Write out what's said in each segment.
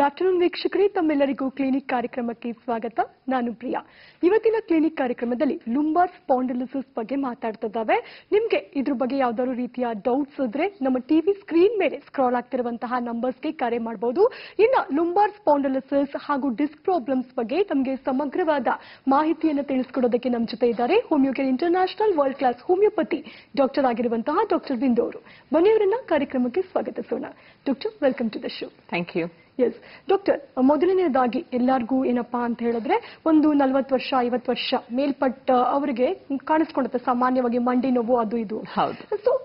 Afternoon ವೀಕ್ಷಕರೇ ತಮ್ಮೆಲ್ಲರಿಗೂ clinic ಕಾರ್ಯಕ್ರಮಕ್ಕೆ ಸ್ವಾಗತ ನಾನು ಪ್ರಿಯಾ ಇವತ್ತಿನ ಕ್ಲಿನಿಕ್ ಕಾರ್ಯಕ್ರಮದಲ್ಲಿ ಲುಂಬಾರ್ ಸ್ಪಾಂಡಿಲಿಸಿಸ್ ಬಗ್ಗೆ ಮಾತಾಡ್ತಿದ್ದಾವೆ ನಿಮ್ಗೆ ಇದ್ರ ಬಗ್ಗೆ ಯಾವ್ದಾದ್ರು ರೀತಿಯ ಡೌಟ್ಸ್ ಇದ್ರೆ ನಮ್ಮ ಟಿವಿ ಸ್ಕ್ರೀನ್ ಮೇಲೆ ಸ್ಕ್ರಾಲ್ ಆಗ್ತಿರುವಂತಹ ನಂಬರ್ಸ್ಗೆ ಕರೆ ಮಾಡಬಹುದು ಇನ್ನ ಲುಂಬಾರ್ ಸ್ಪಾಂಡಿಲಿಸಿಸ್ ಹಾಗೂ ಡಿಸ್ಕ್ ಪ್ರಾಬ್ಲಮ್ಸ್ ಬಗ್ಗೆ ತಮಗೆ ಸಮಗ್ರವಾದ ಮಾಹಿತಿಯನ್ನು ತಿಳಿಸ್ಕೊಡೋದಕ್ಕೆ ನಮ್ಮ ಜೊತೆ ಇದ್ದಾರೆ Homeocare International world class homeopathy doctor ಆಗಿರುವಂತಹ ಡಾಕ್ಟರ್ ಬಿಂದು ಅವರು ಬನ್ನಿ ಅವರನ್ನ ಕಾರ್ಯಕ್ರಮಕ್ಕೆ ಸ್ವಾಗತಿಸೋಣ doctor welcome to the show thank you yes doctor ಮೊದಲನೇದಾಗಿ ಎಲ್ಲರಿಗೂ ಏನಪ್ಪಾ ಅಂತ ಹೇಳಿದ್ರೆ ಒಂದು ನಲವತ್ತು ವರ್ಷ ಐವತ್ತು ವರ್ಷ ಮೇಲ್ಪಟ್ಟ ಅವರಿಗೆ ಕಾಣಿಸ್ಕೊಳ್ಳುತ್ತೆ ಸಾಮಾನ್ಯವಾಗಿ ಮಂಡಿ ನೋವು ಅದು ಇದು ಹೌದು ಸೊ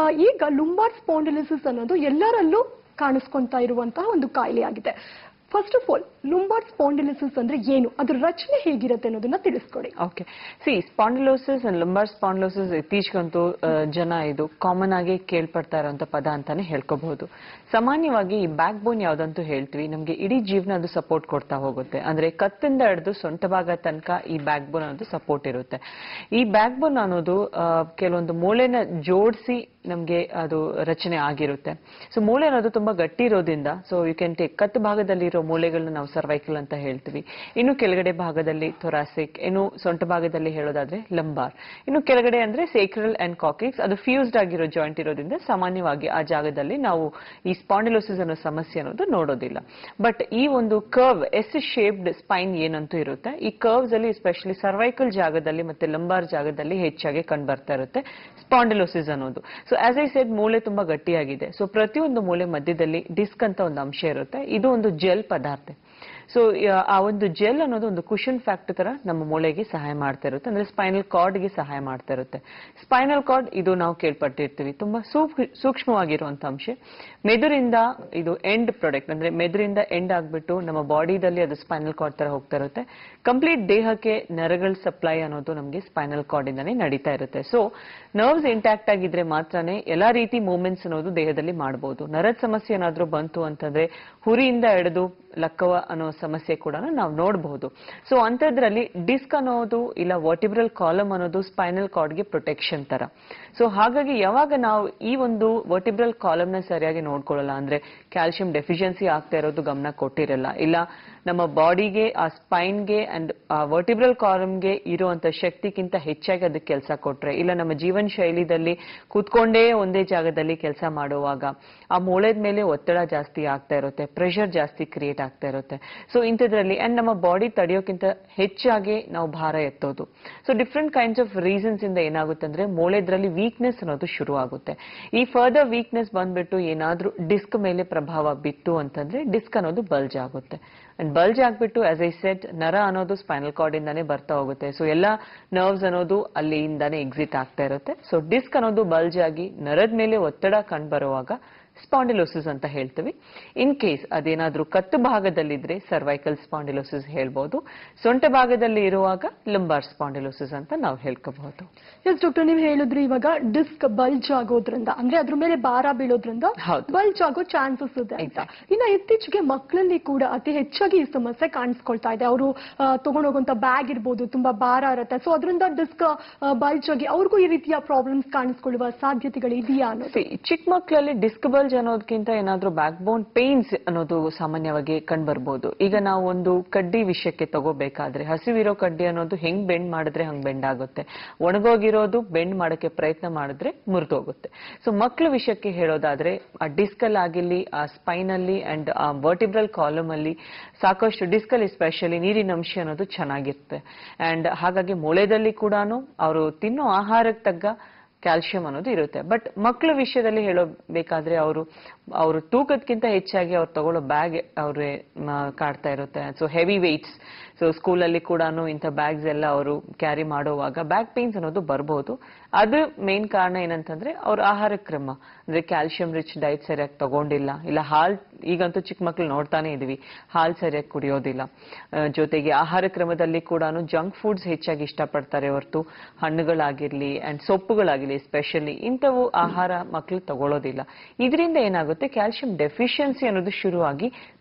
ಈಗ ಲುಂಬಾರ್ ಸ್ಪಾಂಡಿಲಿಸಿಸ್ ಅನ್ನೋದು ಎಲ್ಲರಲ್ಲೂ ಕಾಣಿಸ್ಕೊಂತಾ ಇರುವಂತಹ ಒಂದು ಕಾಯಿಲೆ ಆಗಿದೆ first of all lumbar spondylosis ಅಂದ್ರೆ ಏನು ಅದ್ರ ರಚನೆ ಹೇಗಿರುತ್ತೆ ಅನ್ನೋದನ್ನ ತಿಳಿಸ್ಕೊಡಿ okay see spondylosis and lumbar spondylosis ಇತ್ತೀಚೆಗಂತೂ ಆ, ಜನ ಇದು ಕಾಮನ್ ಆಗಿ ಕೇಳ್ಪಡ್ತಾ ಇರುವಂತ ಪದ ಅಂತಾನೆ ಹೇಳ್ಕೋಬಹುದು ಸಾಮಾನ್ಯವಾಗಿ ಈ ಬ್ಯಾಕ್ ಬೋನ್ ಯಾವ್ದಂತೂ ಹೇಳ್ತೀವಿ ನಮ್ಗೆ ಇಡೀ ಜೀವನ ಅದು ಸಪೋರ್ಟ್ ಕೊಡ್ತಾ ಹೋಗುತ್ತೆ ಅಂದ್ರೆ ಕತ್ತಿಂದ ಹಿಡಿದು ಸೊಂಟ ಭಾಗ ತನಕ ಈ ಬ್ಯಾಕ್ ಬೋನ್ ಅನ್ನೋದು ಸಪೋರ್ಟ್ ಇರುತ್ತೆ ಈ ಬ್ಯಾಕ್ ಬೋನ್ ಅನ್ನೋದು ಆ, ಕೆಲವೊಂದು ಮೂಳೆನ ಜೋಡಿಸಿ ನಮ್ಗೆ ಅದು ರಚನೆ ಆಗಿರುತ್ತೆ ಸೊ ಮೂಳೆ ಅನ್ನೋದು ತುಂಬಾ ಗಟ್ಟಿ ಇರೋದ್ರಿಂದ ಸೊ ಯು ಕ್ಯಾನ್ ಟೇಕ್ ಕತ್ತು ಭಾಗದಲ್ಲಿ ಇರೋ ಮೂಳೆಗಳನ್ನ ನಾವು ಸರ್ವೈಕಲ್ ಅಂತ ಹೇಳ್ತೀವಿ ಇನ್ನು ಕೆಳಗಡೆ ಭಾಗದಲ್ಲಿ ಥೊರಾಸಿಕ್ ಇನ್ನು ಸೊಂಟ ಭಾಗದಲ್ಲಿ ಹೇಳೋದಾದ್ರೆ ಲಂಬಾರ್ ಇನ್ನು ಕೆಳಗಡೆ ಅಂದ್ರೆ ಸೇಕ್ರಲ್ ಅಂಡ್ ಕಾಕಿಕ್ಸ್ ಅದು ಫ್ಯೂಸ್ಡ್ ಆಗಿರೋ ಜಾಯಿಂಟ್ ಇರೋದ್ರಿಂದ ಸಾಮಾನ್ಯವಾಗಿ ಆ ಜಾಗದಲ್ಲಿ ನಾವು ಈ ಸ್ಪಾಂಡಿಲೋಸಿಸ್ ಅನ್ನೋ ಸಮಸ್ಯೆ ಅನ್ನೋದು ನೋಡೋದಿಲ್ಲ ಬಟ್ ಈ ಒಂದು ಕರ್ವ್ ಎಸ್ ಶೇಪ್ಡ್ ಸ್ಪೈನ್ ಏನಂತೂ ಇರುತ್ತೆ ಈ ಕರ್ವ್ಸ್ ಅಲ್ಲಿ ಎಸ್ಪೆಷಲಿ ಸರ್ವೈಕಲ್ ಜಾಗದಲ್ಲಿ ಮತ್ತೆ ಲಂಬಾರ್ ಜಾಗದಲ್ಲಿ ಹೆಚ್ಚಾಗಿ ಕಂಡು ಬರ್ತಾ ಇರುತ್ತೆ ಸ್ಪಾಂಡಿಲೋಸಿಸ್ ಅನ್ನೋದು ಸೊ ಆಸ್ ಐ ಸೆಡ್ ಮೂಳೆ ತುಂಬಾ ಗಟ್ಟಿಯಾಗಿದೆ ಸೊ ಪ್ರತಿಯೊಂದು ಮೂಳೆ ಮಧ್ಯದಲ್ಲಿ ಡಿಸ್ಕ್ ಅಂತ ಒಂದು ಅಂಶ ಇರುತ್ತೆ ಇದು ಒಂದು ಜೆಲ್ ಪದಾರ್ಥ ಸೊ ಆ ಒಂದು ಜೆಲ್ ಅನ್ನೋದು ಒಂದು ಕುಷನ್ ಫ್ಯಾಕ್ಟ್ ತರ ನಮ್ಮ ಮೂಳೆಗೆ ಸಹಾಯ ಮಾಡ್ತಾ ಇರುತ್ತೆ ಅಂದ್ರೆ ಸ್ಪೈನಲ್ ಕಾರ್ಡ್ಗೆ ಸಹಾಯ ಮಾಡ್ತಾ ಇರುತ್ತೆ ಸ್ಪೈನಲ್ ಕಾರ್ಡ್ ಇದು ನಾವು ಕೇಳ್ಪಟ್ಟಿರ್ತೀವಿ ತುಂಬಾ ಸೂಕ್- ಸೂಕ್ಷ್ಮವಾಗಿರುವಂತ ಅಂಶ ಮೆದುರಿಂದ ಇದು ಎಂಡ್ ಪ್ರಾಡಕ್ಟ್ ಅಂದ್ರೆ ಮೆದುರಿಂದ ಎಂಡ್ ಆಗ್ಬಿಟ್ಟು ನಮ್ಮ ಬಾಡಿದಲ್ಲಿ ಅದು ಸ್ಪೈನಲ್ ಕಾರ್ಡ್ ತರ ಹೋಗ್ತಾ ಇರುತ್ತೆ ಕಂಪ್ಲೀಟ್ ದೇಹಕ್ಕೆ ನರಗಳ ಸಪ್ಲೈ ಅನ್ನೋದು ನಮಗೆ ಸ್ಪೈನಲ್ ಕಾರ್ಡ್ ಇಂದಾನೆ ನಡೀತಾ ಇರುತ್ತೆ ಸೊ ನರ್ವ್ಸ್ ಇಂಟ್ಯಾಕ್ಟ್ ಆಗಿದ್ರೆ ಮಾತ್ರನೇ ಎಲ್ಲಾ ರೀತಿ ಮೂವ್ಮೆಂಟ್ಸ್ ಅನ್ನೋದು ದೇಹದಲ್ಲಿ ಮಾಡಬಹುದು ನರದ ಸಮಸ್ಯೆ ಏನಾದ್ರೂ ಬಂತು ಅಂತಂದ್ರೆ ಹುರಿಯಿಂದ ಹಿಡಿದು ಲಕ್ಕವ ಅನ್ನೋ ಸಮಸ್ಯೆ ಕೂಡ ನಾವು ನೋಡಬಹುದು ಸೊ ಅಂಥದ್ರಲ್ಲಿ ಡಿಸ್ಕ್ ಅನ್ನೋದು ಇಲ್ಲ ವರ್ಟಿಬ್ರಲ್ ಕಾಲಮ್ ಅನ್ನೋದು ಸ್ಪೈನಲ್ ಕಾರ್ಡ್ಗೆ ಪ್ರೊಟೆಕ್ಷನ್ ತರ ಸೊ ಹಾಗಾಗಿ ಯಾವಾಗ ನಾವು ಈ ಒಂದು ವರ್ಟಿಬ್ರಲ್ ಕಾಲಮ್ ನ ಸರಿಯಾಗಿ ನೋಡ್ಕೊಳ್ಳಲ್ಲ ಅಂದ್ರೆ ಕ್ಯಾಲ್ಸಿಯಂ ಡೆಫಿಷಿಯನ್ಸಿ ಆಗ್ತಾ ಇರೋದು ಗಮನ ಕೊಟ್ಟಿರಲ್ಲ ಇಲ್ಲ ನಮ್ಮ ಬಾಡಿಗೆ ಆ ಸ್ಪೈನ್ಗೆ ಅಂಡ್ ವರ್ಟಿಬ್ರಲ್ ಕಾಲಮ್ಗೆ ಇರುವಂತ ಶಕ್ತಿಗಿಂತ ಹೆಚ್ಚಾಗಿ ಅದಕ್ಕೆ ಕೆಲಸ ಕೊಟ್ರೆ ಇಲ್ಲ ನಮ್ಮ ಜೀವನ ಶೈಲಿದಲ್ಲಿ ಕೂತ್ಕೊಂಡೇ ಒಂದೇ ಜಾಗದಲ್ಲಿ ಕೆಲಸ ಮಾಡುವಾಗ ಆ ಮೂಳೆದ ಮೇಲೆ ಒತ್ತಡ ಜಾಸ್ತಿ ಆಗ್ತಾ ಇರುತ್ತೆ ಪ್ರೆಷರ್ ಜಾಸ್ತಿ ಕ್ರಿಯೇಟ್ ಆಗ್ತಾ ಇರುತ್ತೆ ಸೊ ಇಂಥದ್ರಲ್ಲಿ ಅಂಡ್ ನಮ್ಮ ಬಾಡಿ ತಡೆಯೋಕ್ಕಿಂತ ಹೆಚ್ಚಾಗಿ ನಾವು ಭಾರ ಎತ್ತೋದು so different kinds of reasons ಇಂದ ಏನಾಗುತ್ತೆ ಅಂದ್ರೆ ಮೂಳೆದ್ರಲ್ಲಿ ವೀಕ್ನೆಸ್ ಅನ್ನೋದು ಶುರು ಆಗುತ್ತೆ ಈ ಫರ್ದರ್ ವೀಕ್ನೆಸ್ ಬಂದ್ಬಿಟ್ಟು ಏನಾದ್ರೂ ಡಿಸ್ಕ್ ಮೇಲೆ ಪ್ರಭಾವ ಬಿತ್ತು ಅಂತಂದ್ರೆ ಡಿಸ್ಕ್ ಅನ್ನೋದು ಬಲ್ಜ್ ಆಗುತ್ತೆ ಅಂಡ್ ಬಲ್ಜ್ ಆಗ್ಬಿಟ್ಟು ಆಸ್ ಐ ಸೆಟ್ ನರ ಅನ್ನೋದು ಸ್ಪೈನಲ್ ಕಾರ್ಡ್ ಇಂದಾನೆ ಬರ್ತಾ ಹೋಗುತ್ತೆ ಸೊ ಎಲ್ಲ ನರ್ವ್ಸ್ ಅನ್ನೋದು ಅಲ್ಲಿಂದಾನೆ ಎಕ್ಸಿಟ್ ಆಗ್ತಾ ಇರುತ್ತೆ ಸೊ ಡಿಸ್ಕ್ ಅನ್ನೋದು ಬಲ್ಜ್ ಆಗಿ ನರದ ಮೇಲೆ ಒತ್ತಡ ಕಂಡು ಬರುವಾಗ ಸ್ಪಾಂಡಿಲೋಸಿಸ್ ಅಂತ ಹೇಳ್ತೀವಿ ಇನ್ ಕೇಸ್ ಅದೇನಾದ್ರೂ ಕತ್ತು ಭಾಗದಲ್ಲಿದ್ರೆ ಸರ್ವೈಕಲ್ ಸ್ಪಾಂಡಿಲೋಸಿಸ್ ಹೇಳ್ಬೋದು ಸೊಂಟ ಭಾಗದಲ್ಲಿ ಇರುವಾಗ ಲಂಬಾರ್ ಸ್ಪಾಂಡಿಲೋಸಿಸ್ ಅಂತ ನಾವು ಹೇಳ್ಕೋಬಹುದು ಎಸ್ ಡಾಕ್ಟರ್ ನೀವು ಹೇಳಿದ್ರಿ ಇವಾಗ ಡಿಸ್ಕ್ ಬಲ್ಜ್ ಆಗೋದ್ರಿಂದ ಅಂದ್ರೆ ಅದ್ರ ಮೇಲೆ ಭಾರ ಬೀಳೋದ್ರಿಂದ ಹೌದು. ಬಲ್ಜ್ ಆಗೋ ಚಾನ್ಸಸ್ ಇದೆ ಅಂತ ಇನ್ನ ಇತ್ತೀಚೆಗೆ ಮಕ್ಕಳಲ್ಲಿ ಕೂಡ ಅತಿ ಹೆಚ್ಚಾಗಿ ಈ ಸಮಸ್ಯೆ ಕಾಣಿಸ್ಕೊಳ್ತಾ ಇದೆ ಅವರು ತಗೊಂಡೋಗುವಂತ ಬ್ಯಾಗ್ ಇರ್ಬೋದು ತುಂಬಾ ಭಾರ ಇರುತ್ತೆ ಸೊ ಅದರಿಂದ ಡಿಸ್ಕ್ ಬಲ್ಜ್ ಆಗಿ ಅವ್ರಿಗೂ ಈ ರೀತಿಯ ಪ್ರಾಬ್ಲಮ್ಸ್ ಕಾಣಿಸ್ಕೊಳ್ಳುವ ಸಾಧ್ಯತೆಗಳು ಇದೆಯಾ ಅನ್ನೋದು See, ಚಿಕ್ಕ ಮಕ್ಕಳಲ್ಲಿ ಡಿಸ್ಕ್ ಬಲ್ಜ್ ಅನ್ನೋದಕ್ಕಿಂತ ಏನಾದ್ರೂ ಬ್ಯಾಕ್ ಬೋನ್ ಪೇನ್ಸ್ ಅನ್ನೋದು ಸಾಮಾನ್ಯವಾಗಿ ಕಂಡು ಬರ್ಬೋದು ಈಗ ನಾವು ಒಂದು ಕಡ್ಡಿ ವಿಷಯಕ್ಕೆ ತಗೋಬೇಕಾದ್ರೆ ಹಸಿವಿರೋ ಕಡ್ಡಿ ಅನ್ನೋದು ಹೆಂಗ್ ಬೆಂಡ್ ಮಾಡಿದ್ರೆ ಹಂಗ್ ಬೆಂಡ್ ಆಗುತ್ತೆ ಒಣಗೋಗಿರೋದು ಬೆಂಡ್ ಮಾಡಕ್ಕೆ ಪ್ರಯತ್ನ ಮಾಡಿದ್ರೆ ಮುರಿದೋಗುತ್ತೆ ಸೊ ಮಕ್ಕಳ ವಿಷಯಕ್ಕೆ ಹೇಳೋದಾದ್ರೆ ಆ ಡಿಸ್ಕ್ ಅಲ್ಲಿ ಆಗಿರ್ಲಿ ಆ ಸ್ಪೈನ್ ಅಲ್ಲಿ ಅಂಡ್ ಆ ವರ್ಟಿಬ್ರಲ್ ಕಾಲಮ್ ಅಲ್ಲಿ ಸಾಕಷ್ಟು ಡಿಸ್ಕ್ ಅಲ್ಲಿ ಸ್ಪೆಷಲಿ ನೀರಿನ ಅಂಶ ಅನ್ನೋದು ಚೆನ್ನಾಗಿರುತ್ತೆ ಅಂಡ್ ಹಾಗಾಗಿ ಮೂಳೆದಲ್ಲಿ ಕೂಡ ಅವರು ತಿನ್ನೋ ಆಹಾರಕ್ಕೆ ತಗ್ಗ ಕ್ಯಾಲ್ಸಿಯಂ ಅನ್ನೋದು ಇರುತ್ತೆ ಬಟ್ ಮಕ್ಕಳ ವಿಷಯದಲ್ಲಿ ಹೇಳಬೇಕಾದ್ರೆ ಅವರು ಅವರು ತೂಕದ್ಕಿಂತ ಹೆಚ್ಚಾಗಿ ಅವ್ರು ತಗೊಳ್ಳೋ ಬ್ಯಾಗ್ ಅವ್ರೆ ಕಾಡ್ತಾ ಇರುತ್ತೆ ಸೊ ಹೆವಿ ವೆಯ್ಟ್ಸ್ ಸೊ ಸ್ಕೂಲಲ್ಲಿ ಕೂಡ ಇಂಥ ಬ್ಯಾಗ್ಸ್ ಎಲ್ಲ ಅವರು ಕ್ಯಾರಿ ಮಾಡುವಾಗ ಬ್ಯಾಕ್ ಪೇನ್ಸ್ ಅನ್ನೋದು ಬರ್ಬೋದು ಅದು ಮೇನ್ ಕಾರಣ ಏನಂತಂದ್ರೆ ಅವ್ರ ಆಹಾರ ಕ್ರಮ ಅಂದ್ರೆ ಕ್ಯಾಲ್ಸಿಯಂ ರಿಚ್ ಡೈಟ್ ಸರಿಯಾಗಿ ತಗೊಂಡಿಲ್ಲ ಇಲ್ಲ ಹಾಲ್ ಈಗಂತೂ ಚಿಕ್ಕ ಮಕ್ಳು ನೋಡ್ತಾನೆ ಇದೀವಿ ಹಾಲ್ ಸರಿಯಾಗಿ ಕುಡಿಯೋದಿಲ್ಲ ಆ, ಜೊತೆಗೆ ಆಹಾರ ಕ್ರಮದಲ್ಲಿ ಕೂಡ ಜಂಕ್ ಫುಡ್ಸ್ ಹೆಚ್ಚಾಗಿ ಇಷ್ಟಪಡ್ತಾರೆ ಹೊರತು ಹಣ್ಣುಗಳಾಗಿರ್ಲಿ ಅಂಡ್ ಸೊಪ್ಪುಗಳಾಗಿರ್ಲಿ ಸ್ಪೆಷಲಿ ಇಂಥವು ಆಹಾರ ಮಕ್ಕಳು ತಗೊಳ್ಳೋದಿಲ್ಲ ಇದರಿಂದ ಏನಾಗುತ್ತೆ ಕ್ಯಾಲ್ಸಿಯಂ ಡೆಫಿಷಿಯನ್ಸಿ ಅನ್ನೋದು ಶುರುವಾಗಿ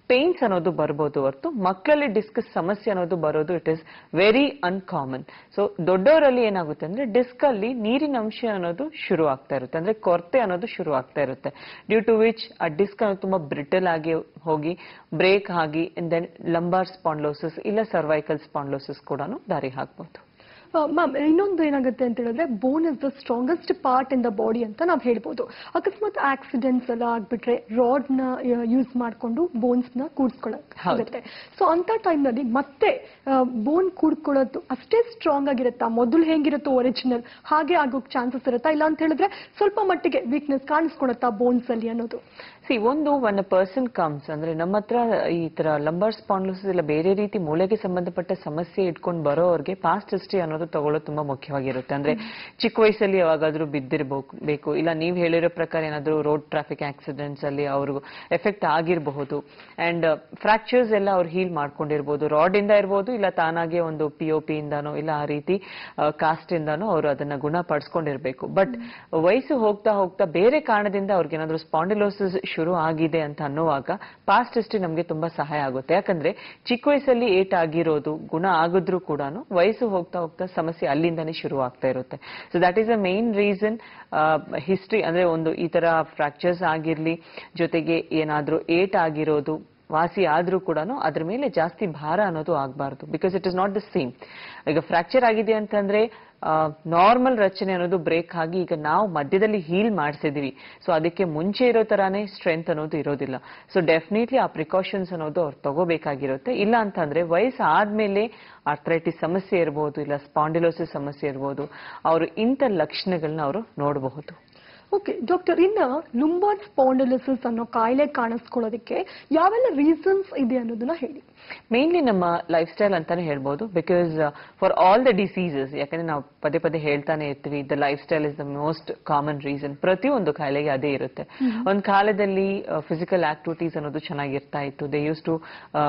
ಪೇನ್ಸ್ ಅನ್ನೋದು ಬರ್ಬೋದು ಹೊರತು ಮಕ್ಕಳಲ್ಲಿ ಡಿಸ್ಕ್ ಸಮಸ್ಯೆ ಅನ್ನೋದು ಬರೋದು it is very uncommon so ದೊಡ್ಡವರಲ್ಲಿ ಏನಾಗುತ್ತೆ ಅಂದ್ರೆ ಡಿಸ್ಕ್ ಅಲ್ಲಿ ನೀರಿನ ಅಂಶ ಅನ್ನೋದು ಶುರು ಆಗ್ತಾ ಇರುತ್ತೆ ಅಂದ್ರೆ ಕೊರತೆ ಅನ್ನೋದು ಶುರು ಆಗ್ತಾ ಇರುತ್ತೆ ಡ್ಯೂ ಟು ವಿಚ್ ಆ ಡಿಸ್ಕ್ ಅನ್ನೋದು ತುಂಬಾ ಬ್ರಿಟಲ್ ಆಗಿ ಹೋಗಿ ಬ್ರೇಕ್ ಆಗಿ ದೆನ್ ಲಂಬಾರ್ ಸ್ಪಾಂಡ್ಲೋಸಿಸ್ ಇಲ್ಲ ಸರ್ವೈಕಲ್ ಸ್ಪಾಂಡ್ಲೋಸಿಸ್ ಕೂಡ ದಾರಿ ಹಾಕ್ಬೋದು ಮ್ಯಾಮ್ ಇನ್ನೊಂದು ಏನಾಗುತ್ತೆ ಅಂತ ಹೇಳಿದ್ರೆ bone is the strongest part in the body ಅಂತ ನಾವು ಹೇಳ್ಬೋದು ಅಕಸ್ಮಾತ್ ಆಕ್ಸಿಡೆಂಟ್ಸ್ ಎಲ್ಲ ಆಗ್ಬಿಟ್ರೆ ರಾಡ್ ನ ಯೂಸ್ ಮಾಡ್ಕೊಂಡು ಬೋನ್ಸ್ ನ ಕೂಡ್ಸ್ಕೊಳಕ್ ಹೌದು. ಆಗುತ್ತೆ ಸೊ ಅಂತ ಟೈಮ್ ನಲ್ಲಿ ಮತ್ತೆ ಬೋನ್ ಕೂಡ್ಕೊಳ್ಳೋದು ಅಷ್ಟೇ ಸ್ಟ್ರಾಂಗ್ ಆಗಿರುತ್ತಾ ಮೊದಲು ಹೆಂಗಿರುತ್ತೋ ಒರಿಜಿನಲ್ ಹಾಗೆ ಆಗೋಕ್ ಚಾನ್ಸಸ್ ಇರುತ್ತಾ ಇಲ್ಲ ಅಂತ ಹೇಳಿದ್ರೆ ಸ್ವಲ್ಪ ಮಟ್ಟಿಗೆ ವೀಕ್ನೆಸ್ ಕಾಣಿಸ್ಕೊಳತ್ತಾ ಬೋನ್ಸ್ ಅಲ್ಲಿ ಅನ್ನೋದು ಸಿ ಒಂದು ಒನ್ ಪರ್ಸನ್ ಕಮ್ಸ್ ಅಂದ್ರೆ ನಮ್ಮ ಹತ್ರ ಈ ತರ ಲಂಬರ್ ಸ್ಪಾಂಡ್ಲೋಸಿಸ್ ಇಲ್ಲ ಬೇರೆ ರೀತಿ ಮೂಳೆಗೆ ಸಂಬಂಧಪಟ್ಟ ಸಮಸ್ಯೆ ಇಟ್ಕೊಂಡು ಬರೋರ್ಗೆ ಪಾಸ್ಟ್ ಹಿಸ್ಟ್ರಿ ಅನ್ನೋದು ತಗೊಳ್ಳೋದು ತುಂಬಾ ಮುಖ್ಯವಾಗಿರುತ್ತೆ ಅಂದ್ರೆ ಚಿಕ್ಕ ವಯಸ್ಸಲ್ಲಿ ಯಾವಾಗಾದ್ರೂ ಬಿದ್ದಿರ್ಬೇಕು ಬೇಕು ಇಲ್ಲ ನೀವ್ ಹೇಳಿರೋ ಪ್ರಕಾರ ಏನಾದ್ರೂ ರೋಡ್ ಟ್ರಾಫಿಕ್ ಆಕ್ಸಿಡೆಂಟ್ಸ್ ಅಲ್ಲಿ ಅವ್ರಿಗೂ ಎಫೆಕ್ಟ್ ಆಗಿರಬಹುದು ಅಂಡ್ ಫ್ರಾಕ್ಚರ್ಸ್ ಎಲ್ಲ ಅವ್ರು ಹೀಲ್ ಮಾಡ್ಕೊಂಡಿರ್ಬೋದು ರಾಡ್ ಇಂದ ಇರ್ಬೋದು ಇಲ್ಲ ತಾನಾಗೆ ಒಂದು ಪಿ ಒ ಪಿ ಇಂದಾನೋ ಇಲ್ಲ ಆ ರೀತಿ ಕಾಸ್ಟ್ ಇಂದಾನೋ ಅವರು ಅದನ್ನ ಗುಣಪಡಿಸ್ಕೊಂಡಿರ್ಬೇಕು ಬಟ್ ವಯಸ್ಸು ಹೋಗ್ತಾ ಹೋಗ್ತಾ ಬೇರೆ ಕಾರಣದಿಂದ ಅವ್ರಿಗೆ ಏನಾದ್ರೂ ಸ್ಪಾಂಡಿಲೋಸಿಸ್ ಶುರು ಆಗಿದೆ ಅಂತ ಅನ್ನುವಾಗ ಪಾಸ್ಟ್ ಹಿಸ್ಟ್ರಿ ನಮಗೆ ತುಂಬಾ ಸಹಾಯ ಆಗುತ್ತೆ ಯಾಕಂದ್ರೆ ಚಿಕ್ಕ ವಯಸ್ಸಲ್ಲಿ ಏಟ್ ಆಗಿರೋದು ಗುಣ ಆಗಿದ್ರು ಕೂಡ ವಯಸ್ಸು ಹೋಗ್ತಾ ಹೋಗ್ತಾ ಸಮಸ್ಯೆ ಅಲ್ಲಿಂದಾನೇ ಶುರು ಆಗ್ತಾ ಇರುತ್ತೆ so that is a main reason history ಅಂದ್ರೆ ಒಂದು ಈ ತರ ಫ್ರಾಕ್ಚರ್ಸ್ ಆಗಿರ್ಲಿ ಜೊತೆಗೆ ಏನಾದ್ರೂ ಏಟ್ ಆಗಿರೋದು ವಾಸಿ ಆದ್ರೂ ಕೂಡ ಅದ್ರ ಮೇಲೆ ಜಾಸ್ತಿ ಭಾರ ಅನ್ನೋದು ಆಗಬಾರ್ದು because it is not the same ಈಗ ಫ್ರಾಕ್ಚರ್ ಆಗಿದೆ ಅಂತಂದ್ರೆ ನಾರ್ಮಲ್ ರಚನೆ ಅನ್ನೋದು ಬ್ರೇಕ್ ಆಗಿ ಈಗ ನಾವು ಮಧ್ಯದಲ್ಲಿ ಹೀಲ್ ಮಾಡಿಸಿದೀವಿ ಸೊ ಅದಕ್ಕೆ ಮುಂಚೆ ಇರೋ ತರಾನೇ ಸ್ಟ್ರೆಂತ್ ಅನ್ನೋದು ಇರೋದಿಲ್ಲ ಸೊ ಡೆಫಿನೆಟ್ಲಿ ಆ ಪ್ರಿಕಾಷನ್ಸ್ ಅನ್ನೋದು ಅವ್ರು ತಗೋಬೇಕಾಗಿರುತ್ತೆ ಇಲ್ಲ ಅಂತಂದ್ರೆ ವಯಸ್ಸು ಆದ್ಮೇಲೆ ಆರ್ಥ್ರೈಟಿಸ್ ಸಮಸ್ಯೆ ಇರಬಹುದು ಇಲ್ಲ ಸ್ಪಾಂಡಿಲೋಸಿಸ್ ಸಮಸ್ಯೆ ಇರಬಹುದು ಅವರು ಇಂಥ ಲಕ್ಷಣಗಳನ್ನ ಅವರು ನೋಡಬಹುದು ಓಕೆ ಡಾಕ್ಟರ್ ಇನ್ನ ಲುಂಬಾರ್ ಸ್ಪಾಂಡಿಲಿಸಿಸ್ ಅನ್ನೋ ಕಾಯಿಲೆ ಕಾಣಿಸ್ಕೊಳ್ಳೋದಕ್ಕೆ ಯಾವೆಲ್ಲ ರೀಸನ್ಸ್ ಇದೆ ಅನ್ನೋದನ್ನ ಹೇಳಿ ಮೇನ್ಲಿ ನಮ್ಮ ಲೈಫ್ ಸ್ಟೈಲ್ ಅಂತಾನೆ ಹೇಳ್ಬೋದು because for all the diseases ಯಾಕಂದ್ರೆ ನಾವು ಪದೇ ಪದೇ ಹೇಳ್ತಾನೆ ಇರ್ತೀವಿ the lifestyle is the most common reason ಪ್ರತಿಯೊಂದು ಕಾಯಿಲೆಗೆ ಅದೇ ಇರುತ್ತೆ ಒಂದು ಕಾಲದಲ್ಲಿ ಫಿಸಿಕಲ್ ಆಕ್ಟಿವಿಟೀಸ್ ಅನ್ನೋದು ಚೆನ್ನಾಗಿರ್ತಾ ಇತ್ತು they used to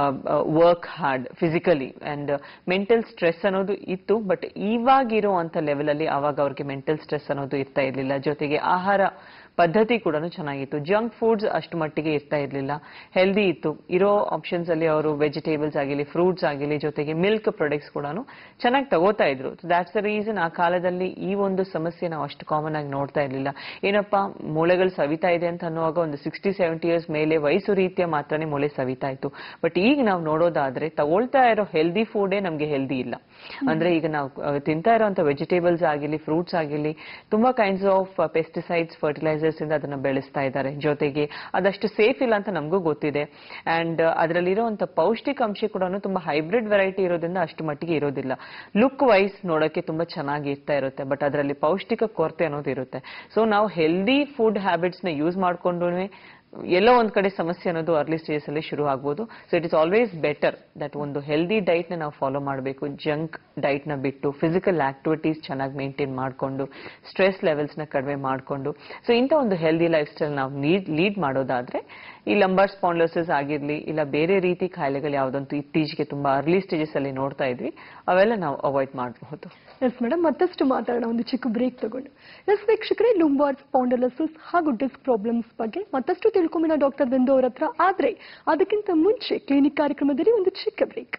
work hard physically and mental stress ಅನ್ನೋದು ಇತ್ತು ಬಟ್ ಇವಾಗಿರೋ ಅಂತ ಲೆವೆಲ್ ಅಲ್ಲಿ ಅವಾಗ ಅವ್ರಿಗೆ ಮೆಂಟಲ್ ಸ್ಟ್ರೆಸ್ ಅನ್ನೋದು ಇರ್ತಾ ಇರ್ಲಿಲ್ಲ ಜೊತೆಗೆ ಆಹಾರ ಪದ್ಧತಿ ಕೂಡ ಚೆನ್ನಾಗಿತ್ತು ಜಂಕ್ ಫುಡ್ಸ್ ಅಷ್ಟು ಮಟ್ಟಿಗೆ ಇರ್ತಾ ಇರ್ಲಿಲ್ಲ ಹೆಲ್ದಿ ಇತ್ತು ಇರೋ ಆಪ್ಷನ್ಸ್ ಅಲ್ಲಿ ಅವರು ವೆಜಿಟೇಬಲ್ಸ್ ಆಗಿಲಿ ಫ್ರೂಟ್ಸ್ ಆಗಿಲಿ ಜೊತೆಗೆ ಮಿಲ್ಕ್ ಪ್ರಾಡಕ್ಟ್ಸ್ ಕೂಡ ಚೆನ್ನಾಗಿ ತಗೋತಾ ಇದ್ರು ದಾಟ್ಸ್ ದ ರೀಸನ್ ಆ ಕಾಲದಲ್ಲಿ ಈ ಒಂದು ಸಮಸ್ಯೆ ನಾವು ಅಷ್ಟು ಕಾಮನ್ ಆಗಿ ನೋಡ್ತಾ ಇರ್ಲಿಲ್ಲ ಏನಪ್ಪಾ ಮೂಳೆಗಳು ಸವಿತಾ ಇದೆ ಅಂತ ಅನ್ನುವಾಗ ಒಂದು ಸಿಕ್ಸ್ಟಿ ಸೆವೆಂಟಿ ಇಯರ್ಸ್ ಮೇಲೆ ವಯಸ್ಸು ರೀತಿಯ ಮಾತ್ರನೇ ಮೂಳೆ ಸವಿತಾ ಇತ್ತು ಬಟ್ ಈಗ ನಾವು ನೋಡೋದಾದ್ರೆ ತಗೊಳ್ತಾ ಇರೋ ಹೆಲ್ದಿ ಫುಡೇ ನಮ್ಗೆ ಹೆಲ್ದಿ ಇಲ್ಲ ಅಂದ್ರೆ ಈಗ ನಾವು ಅಹ್, ತಿಂತಾ ಇರೋಂಥ ವೆಜಿಟೇಬಲ್ಸ್ ಆಗಿಲಿ ಫ್ರೂಟ್ಸ್ ಆಗಿಲಿ ತುಂಬಾ ಕೈಂಡ್ಸ್ ಆಫ್ ಪೆಸ್ಟಿಸೈಡ್ಸ್ ಫರ್ಟಿಲೈಸರ್ಸ್ ಇಂದ ಅದನ್ನ ಬೆಳೆಸ್ತಾ ಇದ್ದಾರೆ ಜೊತೆಗೆ ಅದಷ್ಟು ಸೇಫ್ ಇಲ್ಲ ಅಂತ ನಮಗೂ ಗೊತ್ತಿದೆ ಅಂಡ್ ಅದರಲ್ಲಿರುವಂತ ಪೌಷ್ಟಿಕಾಂಶ ಕೂಡ ತುಂಬಾ ಹೈಬ್ರಿಡ್ ವೆರೈಟಿ ಇರೋದ್ರಿಂದ ಅಷ್ಟು ಮಟ್ಟಿಗೆ ಇರೋದಿಲ್ಲ ಲುಕ್ ವೈಸ್ ನೋಡಕ್ಕೆ ತುಂಬಾ ಚೆನ್ನಾಗಿ ಇರ್ತಾ ಇರುತ್ತೆ ಬಟ್ ಅದರಲ್ಲಿ ಪೌಷ್ಟಿಕ ಕೊರತೆ ಅನ್ನೋದು ಇರುತ್ತೆ ಸೊ ನಾವು ಹೆಲ್ದಿ ಫುಡ್ ಹ್ಯಾಬಿಟ್ಸ್ ನ ಯೂಸ್ ಮಾಡ್ಕೊಂಡು ಎಲ್ಲೋ ಒಂದ್ ಕಡೆ ಸಮಸ್ಯೆ ಅನ್ನೋದು ಅರ್ಲಿ ಸ್ಟೇಜ್ ಅಲ್ಲಿ ಶುರು ಆಗ್ಬೋದು so it is always better that ಒಂದು ಹೆಲ್ದಿ ಡೈಟ್ ನ ನಾವು ಫಾಲೋ ಮಾಡಬೇಕು ಜಂಕ್ ಡೈಟ್ ನ ಬಿಟ್ಟು ಫಿಸಿಕಲ್ ಆಕ್ಟಿವಿಟೀಸ್ ಚೆನ್ನಾಗಿ ಮೇಂಟೈನ್ ಮಾಡಿಕೊಂಡು ಸ್ಟ್ರೆಸ್ ಲೆವೆಲ್ಸ್ ನ ಕಡಿಮೆ ಮಾಡಿಕೊಂಡು ಸೊ ಇಂಥ ಒಂದು ಹೆಲ್ದಿ ಲೈಫ್ ಸ್ಟೈಲ್ ನಾವು ಲೀಡ್ ಲೀಡ್ ಮಾಡೋದಾದ್ರೆ ಈ ಲಂಬರ್ ಸ್ಪಾಂಡ್ಲೋಸಿಸ್ ಆಗಿರ್ಲಿ ಇಲ್ಲ ಬೇರೆ ರೀತಿ ಕಾಯಿಲೆಗಳು ಯಾವ್ದಂತೂ ಇತ್ತೀಚೆಗೆ ತುಂಬಾ ಅರ್ಲಿ ಸ್ಟೇಜಸ್ ಅಲ್ಲಿ ನೋಡ್ತಾ ಇದ್ವಿ ಅವೆಲ್ಲ ನಾವು ಅವಾಯ್ಡ್ ಮಾಡಬಹುದು ಎಸ್ ಮೇಡಮ್ ಮತ್ತಷ್ಟು ಮಾತಾಡೋಣ ಒಂದು ಚಿಕ್ಕ ಬ್ರೇಕ್ ತಗೊಂಡು ಎಸ್ ವೀಕ್ಷಕರೇ ಲುಂಬಾರ್ ಸ್ಪಾಂಡಲಸಿಸ್ ಹಾಗೂ ಡಿಸ್ಕ್ ಪ್ರಾಬ್ಲಮ್ಸ್ ಬಗ್ಗೆ ಮತ್ತಷ್ಟು ತಿಳ್ಕೊಂಬಿನ ಡಾಕ್ಟರ್ ಬಿಂದು ಅವ್ರ ಹತ್ರ ಆದ್ರೆ ಅದಕ್ಕಿಂತ ಮುಂಚೆ ಕ್ಲಿನಿಕ್ ಕಾರ್ಯಕ್ರಮದಲ್ಲಿ ಒಂದು ಚಿಕ್ಕ ಬ್ರೇಕ್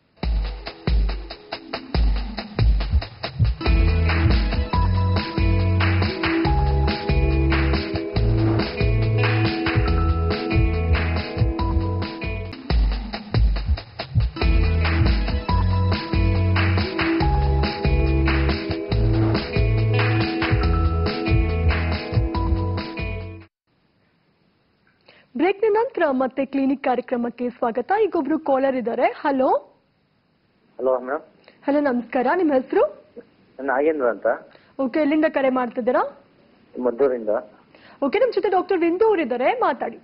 ಬ್ರೇಕ್ನ ನಂತರ ಮತ್ತೆ ಕ್ಲಿನಿಕ್ ಕಾರ್ಯಕ್ರಮಕ್ಕೆ ಸ್ವಾಗತ ಈಗ ಒಬ್ರು ಕಾಲರ್ ಇದ್ದಾರೆ ಹಲೋ ಹಲೋ ಮೇಡಮ್ ಹಲೋ ನಮಸ್ಕಾರ ನಿಮ್ಮ ಹೆಸರು ನಾನು ನಾಗೇಂದ್ರ ಅಂತ ಓಕೆ ಎಲ್ಲಿಂದ ಕರೆ ಮಾಡ್ತಿದ್ದೀರಾ ಮದ್ದೂರಿಂದ ಓಕೆ ನಮ್ಮ ಜೊತೆ ಡಾಕ್ಟರ್ ಬಿಂದು ಅವರಿದ್ದಾರೆ ಮಾತಾಡಿ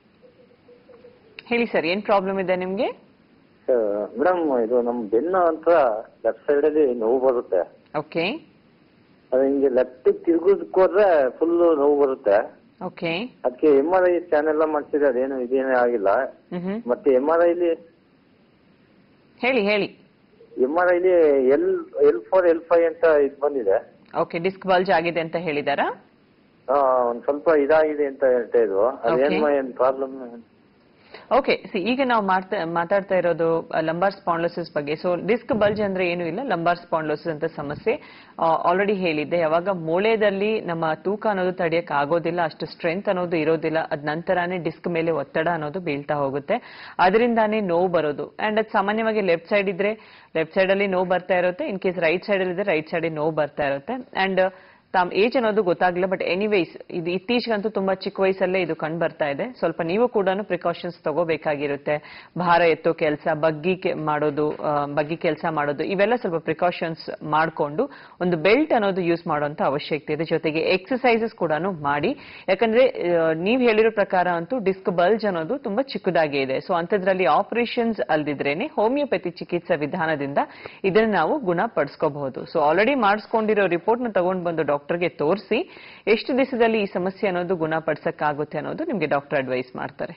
ಹೇಳಿ ಸರ್ ಏನ್ ಪ್ರಾಬ್ಲಮ್ ಇದೆ ನಿಮ್ಗೆ ಮೇಡಮ್ ಇದು ನಮ್ಮ ಬೆನ್ನು ಅಂತ ಲೆಫ್ಟ್ ಸೈಡ್ ಅಲ್ಲಿ ನೋವು ಬರುತ್ತೆ ಓಕೆ ಅದು ಹಿಂಗೆ ಲೆಫ್ಟ್ ತಿರುಗೋದಕ್ಕೆ ಹೋದ್ರೆ ಫುಲ್ ನೋವು ಬರುತ್ತೆ ಓಕೆ ಅದಕ್ಕೆ ಎಮ್ ಆರ್ ಐ ಸ್ಕ್ಯಾನ್ ಎಲ್ಲ ಮಾಡ್ಸಿದ್ರೆ ಅದೇನು ಇದೇನೇ ಆಗಿಲ್ಲ ಹ್ಮ್ ಮತ್ತೆ ಎಮ್ ಆರ್ ಐಲಿ ಹೇಳಿ ಹೇಳಿ ಎಮ್ ಆರ್ ಐಲಿ L L four L five ಅಂತ ಇದು ಬಂದಿದೆ ಓಕೆ ಡಿಸ್ಕ್ ಬಲ್ಜ್ ಆಗಿದೆ ಅಂತ ಹೇಳಿದಾರಾ ಆ, ಒಂದ್ ಸ್ವಲ್ಪ ಇದಾಗಿದೆ ಅಂತ ಹೇಳ್ತಾ ಇದ್ವು ಅದೇನ್ Okay. ಏನ್ ಪ್ರಾಬ್ಲಮ್ ಓಕೆ ಸಿ ಈಗ ನಾವು ಮಾಡ್ತಾ ಮಾತಾಡ್ತಾ ಇರೋದು ಲಂಬಾರ್ ಸ್ಪಾಂಡ್ಲೋಸಿಸ್ ಬಗ್ಗೆ ಸೊ ಡಿಸ್ಕ್ ಬಲ್ಜ್ ಅಂದ್ರೆ ಏನು ಇಲ್ಲ ಲಂಬಾರ್ ಸ್ಪಾಂಡ್ಲೋಸಿಸ್ ಅಂತ ಸಮಸ್ಯೆ ಆಲ್ರೆಡಿ ಹೇಳಿದ್ದೆ ಯಾವಾಗ ಮೂಳೆದಲ್ಲಿ ನಮ್ಮ ತೂಕ ಅನ್ನೋದು ತಡೆಯಕ್ ಆಗೋದಿಲ್ಲ ಅಷ್ಟು ಸ್ಟ್ರೆಂತ್ ಅನ್ನೋದು ಇರೋದಿಲ್ಲ ಅದ್ ನಂತರನೇ ಡಿಸ್ಕ್ ಮೇಲೆ ಒತ್ತಡ ಅನ್ನೋದು ಬೀಳ್ತಾ ಹೋಗುತ್ತೆ ಅದರಿಂದಾನೇ ನೋವು ಬರೋದು ಅಂಡ್ ಅದು ಸಾಮಾನ್ಯವಾಗಿ ಲೆಫ್ಟ್ ಸೈಡ್ ಇದ್ರೆ ಲೆಫ್ಟ್ ಸೈಡ್ ಅಲ್ಲಿ ನೋವು ಬರ್ತಾ ಇರುತ್ತೆ ಇನ್ ಕೇಸ್ ರೈಟ್ ಸೈಡ್ ಅಲ್ಲಿ ಇದ್ರೆ ರೈಟ್ ಸೈಡ್ ನೋವು ಬರ್ತಾ ಇರುತ್ತೆ ಅಂಡ್ ತಾಮ್ ಏಜ್ ಅನ್ನೋದು ಗೊತ್ತಾಗ್ಲಿಲ್ಲ ಬಟ್ ಎನಿವೇಸ್ ಇದು ಇತ್ತೀಚೆಗಂತೂ ತುಂಬಾ ಚಿಕ್ಕ ವಯಸ್ಸಲ್ಲೇ ಇದು ಕಂಡು ಬರ್ತಾ ಇದೆ ಸ್ವಲ್ಪ ನೀವು ಕೂಡ ಪ್ರಿಕಾಷನ್ಸ್ ತಗೋಬೇಕಾಗಿರುತ್ತೆ ಭಾರ ಎತ್ತೋ ಕೆಲಸ ಬಗ್ಗಿ ಕೆ- ಮಾಡೋದು ಆ, ಬಗ್ಗಿ ಕೆಲಸ ಮಾಡೋದು ಇವೆಲ್ಲ ಸ್ವಲ್ಪ ಪ್ರಿಕಾಷನ್ಸ್ ಮಾಡಿಕೊಂಡು ಒಂದು ಬೆಲ್ಟ್ ಅನ್ನೋದು ಯೂಸ್ ಮಾಡುವಂತ ಅವಶ್ಯಕತೆ ಇದೆ ಜೊತೆಗೆ ಎಕ್ಸಸೈಸಸ್ ಕೂಡ ಮಾಡಿ ಯಾಕಂದ್ರೆ ಆ, ನೀವ್ ಹೇಳಿರೋ ಪ್ರಕಾರ ಅಂತೂ ಡಿಸ್ಕ್ ಬಲ್ಜ್ ಅನ್ನೋದು ತುಂಬಾ ಚಿಕ್ಕದಾಗಿ ಇದೆ ಸೊ ಅಂಥದ್ರಲ್ಲಿ ಆಪರೇಷನ್ಸ್ ಅಲ್ದಿದ್ರೇನೆ ಹೋಮಿಯೋಪತಿ ಚಿಕಿತ್ಸಾ ವಿಧಾನದಿಂದ ಇದನ್ನ ನಾವು ಗುಣಪಡಿಸ್ಕೋಬಹುದು ಸೊ ಆಲ್ರೆಡಿ ಮಾಡಿಸ್ಕೊಂಡಿರೋ ರಿಪೋರ್ಟ್ ನ ತಗೊಂಡು ಬಂದು ಡಾಕ್ಟರ್ಗೆ ತೋರಿಸಿ ಎಷ್ಟು ದಿವಸದಲ್ಲಿ ಈ ಸಮಸ್ಯೆ ಅನ್ನೋದು ಗುಣಪಡಿಸಕ್ಕಾಗುತ್ತೆ ಅನ್ನೋದು ನಿಮ್ಗೆ ಡಾಕ್ಟರ್ ಅಡ್ವೈಸ್ ಮಾಡ್ತಾರೆ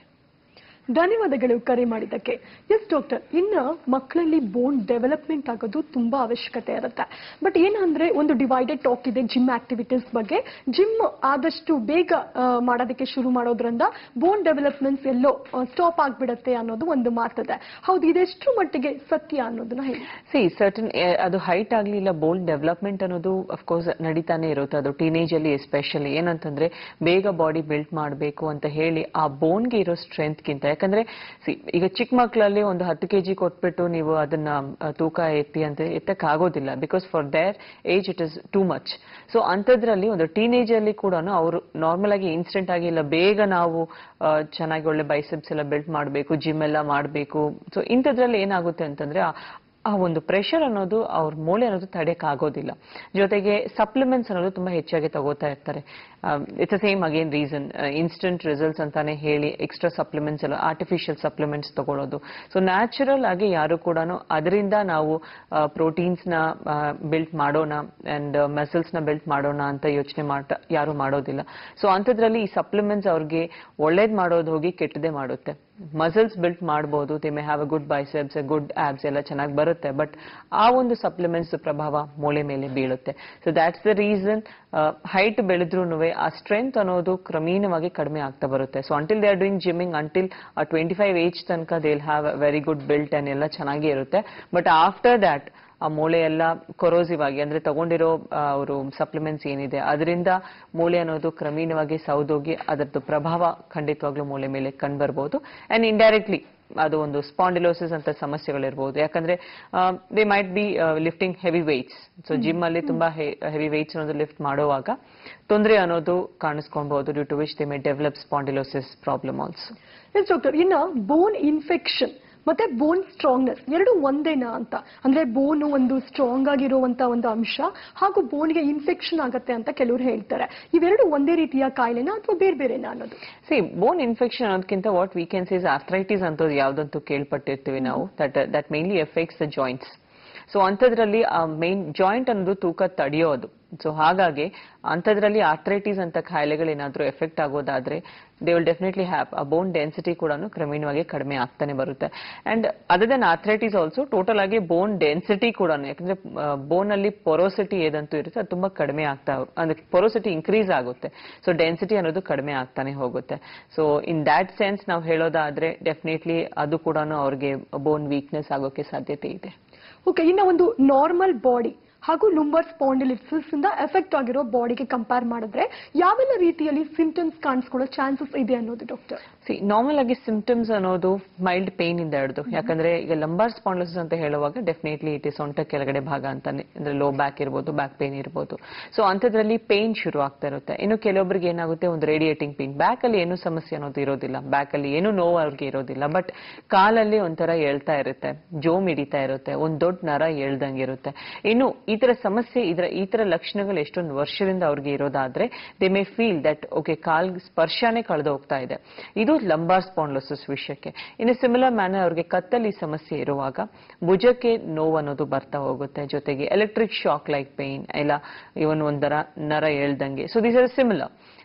ಧನ್ಯವಾದಗಳು ಕರೆ ಮಾಡಿದ್ದಕ್ಕೆ ಎಸ್ ಡಾಕ್ಟರ್ ಇನ್ನ ಮಕ್ಕಳಲ್ಲಿ ಬೋನ್ ಡೆವಲಪ್ಮೆಂಟ್ ಆಗೋದು ತುಂಬಾ ಅವಶ್ಯಕತೆ ಇರುತ್ತೆ ಬಟ್ ಏನಂದ್ರೆ ಒಂದು ಡಿವೈಡೆಡ್ ಟಾಕ್ ಇದೆ ಜಿಮ್ ಆಕ್ಟಿವಿಟೀಸ್ ಬಗ್ಗೆ ಜಿಮ್ ಆದಷ್ಟು ಬೇಗ ಆ, ಮಾಡೋದಕ್ಕೆ ಶುರು ಮಾಡೋದ್ರಿಂದ ಬೋನ್ ಡೆವಲಪ್ಮೆಂಟ್ಸ್ ಎಲ್ಲೋ ಸ್ಟಾಪ್ ಆಗ್ಬಿಡತ್ತೆ ಅನ್ನೋದು ಒಂದು ಮಾತಿದೆ ಹೌದು ಇದೆಷ್ಟು ಮಟ್ಟಿಗೆ ಸತ್ಯ ಅನ್ನೋದನ್ನ ಹೇಳಿ ಸಿ ಸರ್ಟನ್ ಅದು ಹೈಟ್ ಆಗ್ಲಿ ಇಲ್ಲ ಬೋಲ್ಡ್ ಡೆವಲಪ್ಮೆಂಟ್ ಅನ್ನೋದು ಅಫ್ಕೋರ್ಸ್ ನಡೀತಾನೆ ಇರುತ್ತೆ ಅದು ಟೀನೇಜ್ ಅಲ್ಲಿ ಎಸ್ಪೆಷಲಿ ಏನಂತಂದ್ರೆ ಬೇಗ ಬಾಡಿ ಬಿಲ್ಡ್ ಮಾಡಬೇಕು ಅಂತ ಹೇಳಿ ಆ ಬೋನ್ಗೆ ಇರೋ ಸ್ಟ್ರೆಂತ್ ಗಿಂತ ಯಾಕಂದ್ರೆ ಸಿ ಈಗ ಚಿಕ್ಕ ಮಕ್ಕಳಲ್ಲಿ ಒಂದು ಹತ್ತು ಕೆಜಿ ಕೊಟ್ಬಿಟ್ಟು ನೀವು ಅದನ್ನ ಆ, ತೂಕ ಎತ್ತಿ ಅಂತ ಎತ್ತಕ್ ಆಗೋದಿಲ್ಲ because for their age it is too much so ಅಂಥದ್ರಲ್ಲಿ ಒಂದು ಟೀನೇಜ್ ಅಲ್ಲಿ ಕೂಡ ಅವರು ನಾರ್ಮಲ್ ಆಗಿ ಇನ್ಸ್ಟೆಂಟ್ ಆಗಿ ಇಲ್ಲ ಬೇಗ ನಾವು ಆ, ಚೆನ್ನಾಗಿ ಒಳ್ಳೆ ಬೈಸೆಪ್ಸ್ ಎಲ್ಲ ಬಿಲ್ಡ್ ಮಾಡಬೇಕು ಜಿಮ್ ಎಲ್ಲ ಮಾಡಬೇಕು ಸೊ ಇಂಥದ್ರಲ್ಲಿ ಏನಾಗುತ್ತೆ ಅಂತಂದ್ರೆ ಆ- ಆ ಒಂದು ಪ್ರೆಷರ್ ಅನ್ನೋದು ಅವ್ರ ಮೂಳೆ ಅನ್ನೋದು ತಡೆಯಕ್ ಆಗೋದಿಲ್ಲ ಜೊತೆಗೆ ಸಪ್ಲಿಮೆಂಟ್ಸ್ ಅನ್ನೋದು ತುಂಬಾ ಹೆಚ್ಚಾಗಿ ತಗೋತಾ ಇರ್ತಾರೆ it's same again reason instant results ಅಂತಾನೆ ಹೇಳಿ ಎಕ್ಸ್ಟ್ರಾ ಸಪ್ಲಿಮೆಂಟ್ಸ್ ಎಲ್ಲ ಆರ್ಟಿಫಿಷಿಯಲ್ ಸಪ್ಲಿಮೆಂಟ್ಸ್ ತಗೊಳ್ಳೋದು ಸೊ ನ್ಯಾಚುರಲ್ ಆಗಿ ಯಾರು ಕೂಡ ಅದರಿಂದ ನಾವು ಪ್ರೋಟೀನ್ಸ್ ನ ಬಿಲ್ಟ್ ಮಾಡೋಣ ಅಂಡ್ ಮಸಲ್ಸ್ ನ ಬಿಲ್ಟ್ ಮಾಡೋಣ ಅಂತ ಯೋಚನೆ ಮಾಡ್ತಾ ಯಾರು ಮಾಡೋದಿಲ್ಲ ಸೊ ಅಂಥದ್ರಲ್ಲಿ ಈ ಸಪ್ಲಿಮೆಂಟ್ಸ್ ಅವ್ರಿಗೆ ಒಳ್ಳೇದ್ ಮಾಡೋದು ಹೋಗಿ ಕೆಟ್ಟದೇ ಮಾಡುತ್ತೆ ಮಸಲ್ಸ್ ಬಿಲ್ಟ್ ಮಾಡ್ಬೋದು they may have a good biceps good abs ಎಲ್ಲ ಚೆನ್ನಾಗಿ ಬರುತ್ತೆ ಬಟ್ ಆ ಒಂದು ಸಪ್ಲಿಮೆಂಟ್ಸ್ ಪ್ರಭಾವ ಮೂಳೆ ಮೇಲೆ ಬೀಳುತ್ತೆ so that's the reason height ಬೆಳೆದ್ರೂ ಆ ಸ್ಟ್ರೆಂತ್ ಅನ್ನೋದು ಕ್ರಮೇಣವಾಗಿ ಕಡಿಮೆ ಆಗ್ತಾ ಬರುತ್ತೆ so until they are doing gymming until twenty five age ತನಕ they have very good built and ಎಲ್ಲ ಚೆನ್ನಾಗಿ ಇರುತ್ತೆ ಬಟ್ ಆಫ್ಟರ್ ದ್ಯಾಟ್ ಆ ಮೂಳೆ ಎಲ್ಲ ಕೊರೋಸಿವ್ ಆಗಿ ಅಂದ್ರೆ ತಗೊಂಡಿರೋ ಅವರು ಸಪ್ಲಿಮೆಂಟ್ಸ್ ಏನಿದೆ ಅದರಿಂದ ಮೂಳೆ ಅನ್ನೋದು ಕ್ರಮೇಣವಾಗಿ ಸೌದೋಗಿ ಅದರದ್ದು ಪ್ರಭಾವ ಖಂಡಿತವಾಗ್ಲೂ ಮೂಳೆ ಮೇಲೆ ಕಂಡುಬರ್ಬೋದು ಅಂಡ್ ಇಂಡೈರೆಕ್ಟ್ಲಿ ಅದು ಒಂದು ಸ್ಪಾಂಡಿಲೋಸಿಸ್ ಅಂತ ಸಮಸ್ಯೆಗಳಿರ್ಬೋದು ಯಾಕಂದ್ರೆ they might be lifting heavy weights so gym ಅಲ್ಲಿ ತುಂಬಾ ಹೆವಿ ವೆಯ್ಟ್ಸ್ ಅನ್ನೋದು ಲಿಫ್ಟ್ ಮಾಡುವಾಗ ತೊಂದರೆ ಅನ್ನೋದು ಕಾಣಿಸ್ಕೊಬಹುದು due to which they may develop spondylosis problem also yes doctor ಇನ್ನ ಬೋನ್ ಇನ್ಫೆಕ್ಷನ್ ಮತ್ತೆ ಬೋನ್ ಸ್ಟ್ರಾಂಗ್ನೆಸ್ ಎರಡು ಒಂದೇನಾ ಅಂತ ಅಂದ್ರೆ ಬೋನ್ ಒಂದು ಸ್ಟ್ರಾಂಗ್ ಆಗಿರುವಂತ ಒಂದು ಅಂಶ ಹಾಗೂ ಬೋನ್ಗೆ ಇನ್ಫೆಕ್ಷನ್ ಆಗತ್ತೆ ಅಂತ ಕೆಲವರು ಹೇಳ್ತಾರೆ ಇವೆರಡು ಒಂದೇ ರೀತಿಯ ಕಾಯಿಲೆನಾ ಅಥವಾ ಬೇರೆ ಬೇರೆನಾ ಅನ್ನೋದು ಸಿ ಬೋನ್ ಇನ್ಫೆಕ್ಷನ್ ಅನ್ನೋದಕ್ಕಿಂತ what we can says arthritis ಅಂತ ಯಾವ್ದಂತೂ ಕೇಳ್ಪಟ್ಟಿರ್ತೀವಿ ನಾವು that that mainly effects the joints so ಅಂಥದ್ರಲ್ಲಿ ಆ ಮೇನ್ ಜಾಯಿಂಟ್ ಅನ್ನೋದು ತೂಕ ತಡೆಯೋದು ಸೊ ಹಾಗಾಗಿ ಅಂಥದ್ರಲ್ಲಿ ಆರ್ಥ್ರೈಟಿಸ್ ಅಂತ ಕಾಯಿಲೆಗಳೇನಾದ್ರೂ ಎಫೆಕ್ಟ್ ಆಗೋದಾದ್ರೆ they will definitely have a bone density ಕೂಡ ಕ್ರಮೇಣವಾಗಿ ಕಡಿಮೆ ಆಗ್ತಾನೆ ಬರುತ್ತೆ and other then arthritis also total ಆಗಿ ಬೋನ್ ಡೆನ್ಸಿಟಿ ಕೂಡ ಯಾಕಂದ್ರೆ ಬೋನ್ ಅಲ್ಲಿ ಪೊರೋಸಿಟಿ ಏದಂತೂ ಇರುತ್ತೆ ಅದು ತುಂಬಾ ಕಡಿಮೆ ಆಗ್ತಾ ಅಂದ್ರೆ ಪೊರೋಸಿಟಿ ಇನ್ಕ್ರೀಸ್ ಆಗುತ್ತೆ ಸೊ ಡೆನ್ಸಿಟಿ ಅನ್ನೋದು ಕಡಿಮೆ ಆಗ್ತಾನೆ ಹೋಗುತ್ತೆ ಸೊ ಇನ್ ದ್ಯಾಟ್ ಸೆನ್ಸ್ ನಾವು ಹೇಳೋದಾದ್ರೆ ಡೆಫಿನೆಟ್ಲಿ ಅದು ಕೂಡ ಅವ್ರಿಗೆ ಬೋನ್ ವೀಕ್ನೆಸ್ ಆಗೋಕೆ ಸಾಧ್ಯತೆ ಇದೆ ಓಕೆ ಇನ್ನ ಒಂದು ನಾರ್ಮಲ್ ಬಾಡಿ ಹಾಗೂ ಲುಂಬರ್ ಸ್ಪಾಂಡಿಲಿಸಿಸ್ ಇಂದ ಎಫೆಕ್ಟ್ ಆಗಿರೋ ಬಾಡಿಗೆ ಕಂಪೇರ್ ಮಾಡಿದ್ರೆ ಯಾವೆಲ್ಲ ರೀತಿಯಲ್ಲಿ ಸಿಂಟಮ್ಸ್ ಕಾಣಿಸ್ಕೊಳ್ಳೋ ಚಾನ್ಸಸ್ ಇದೆ ಅನ್ನೋದು ಡಾಕ್ಟರ್ ಸಿ ನಾರ್ಮಲ್ ಆಗಿ ಸಿಂಪ್ಟಮ್ಸ್ ಅನ್ನೋದು ಮೈಲ್ಡ್ ಪೇನ್ ಇಂದ ಹಿಡಿದು ಯಾಕಂದ್ರೆ ಈಗ ಲಂಬಾರ್ ಸ್ಪಾಂಡಲಿಸಿಸ್ ಅಂತ ಹೇಳುವಾಗ ಡೆಫಿನೆಟ್ಲಿ ಇಟ್ ಇಸ್ ಸೊಂಟ ಕೆಳಗಡೆ ಭಾಗ ಅಂತಾನೆ ಅಂದ್ರೆ ಲೋ ಬ್ಯಾಕ್ ಇರ್ಬೋದು ಬ್ಯಾಕ್ ಪೇನ್ ಇರ್ಬೋದು ಸೊ ಅಂಥದ್ರಲ್ಲಿ ಪೇನ್ ಶುರು ಆಗ್ತಾ ಇರುತ್ತೆ ಇನ್ನು ಕೆಲವೊಬ್ಬರಿಗೆ ಏನಾಗುತ್ತೆ ಒಂದು ರೇಡಿಯೇಟಿಂಗ್ ಪೇನ್ ಬ್ಯಾಕ್ ಅಲ್ಲಿ ಏನು ಸಮಸ್ಯೆ ಅನ್ನೋದು ಇರೋದಿಲ್ಲ ಬ್ಯಾಕ್ ಅಲ್ಲಿ ಏನು ನೋವು ಅವ್ರಿಗೆ ಇರೋದಿಲ್ಲ ಬಟ್ ಕಾಲಲ್ಲಿ ಒಂಥರ ಹೇಳ್ತಾ ಇರುತ್ತೆ ಜೋಮ್ ಹಿಡಿತಾ ಇರುತ್ತೆ ಒಂದ್ ದೊಡ್ಡ ನರ ಎಳ್ದಂಗಿರುತ್ತೆ ಇನ್ನು ಈ ತರ ಸಮಸ್ಯೆ ಇದರ ಈ ತರ ಲಕ್ಷಣಗಳು ಎಷ್ಟೊಂದು ವರ್ಷದಿಂದ ಅವ್ರಿಗೆ ಇರೋದಾದ್ರೆ they may feel that okay ಕಾಲ್ ಸ್ಪರ್ಶನೇ ಕಳೆದು ಹೋಗ್ತಾ ಇದೆ ಇದು ಲಂಬಾರ್ ಸ್ಪಾಂಡ್ಲೋಸಿಸ್ ವಿಷಯಕ್ಕೆ ಇನ್ನು ಸಿಮಿಲರ್ ಮ್ಯಾನರ್ ಅವ್ರಿಗೆ ಕತ್ತಲ್ಲಿ ಸಮಸ್ಯೆ ಇರುವಾಗ ಭುಜಕ್ಕೆ ನೋವು ಅನ್ನೋದು ಬರ್ತಾ ಹೋಗುತ್ತೆ ಜೊತೆಗೆ ಎಲೆಕ್ಟ್ರಿಕ್ ಶಾಕ್ ಲೈಕ್ ಪೇನ್ ಇಲ್ಲ ಇವನ್ ಒಂದರ ನರ ಎಳ್ದಂಗೆ ಸೊ ದಿಸ್ ಆರ್ ಸಿಮಿಲರ್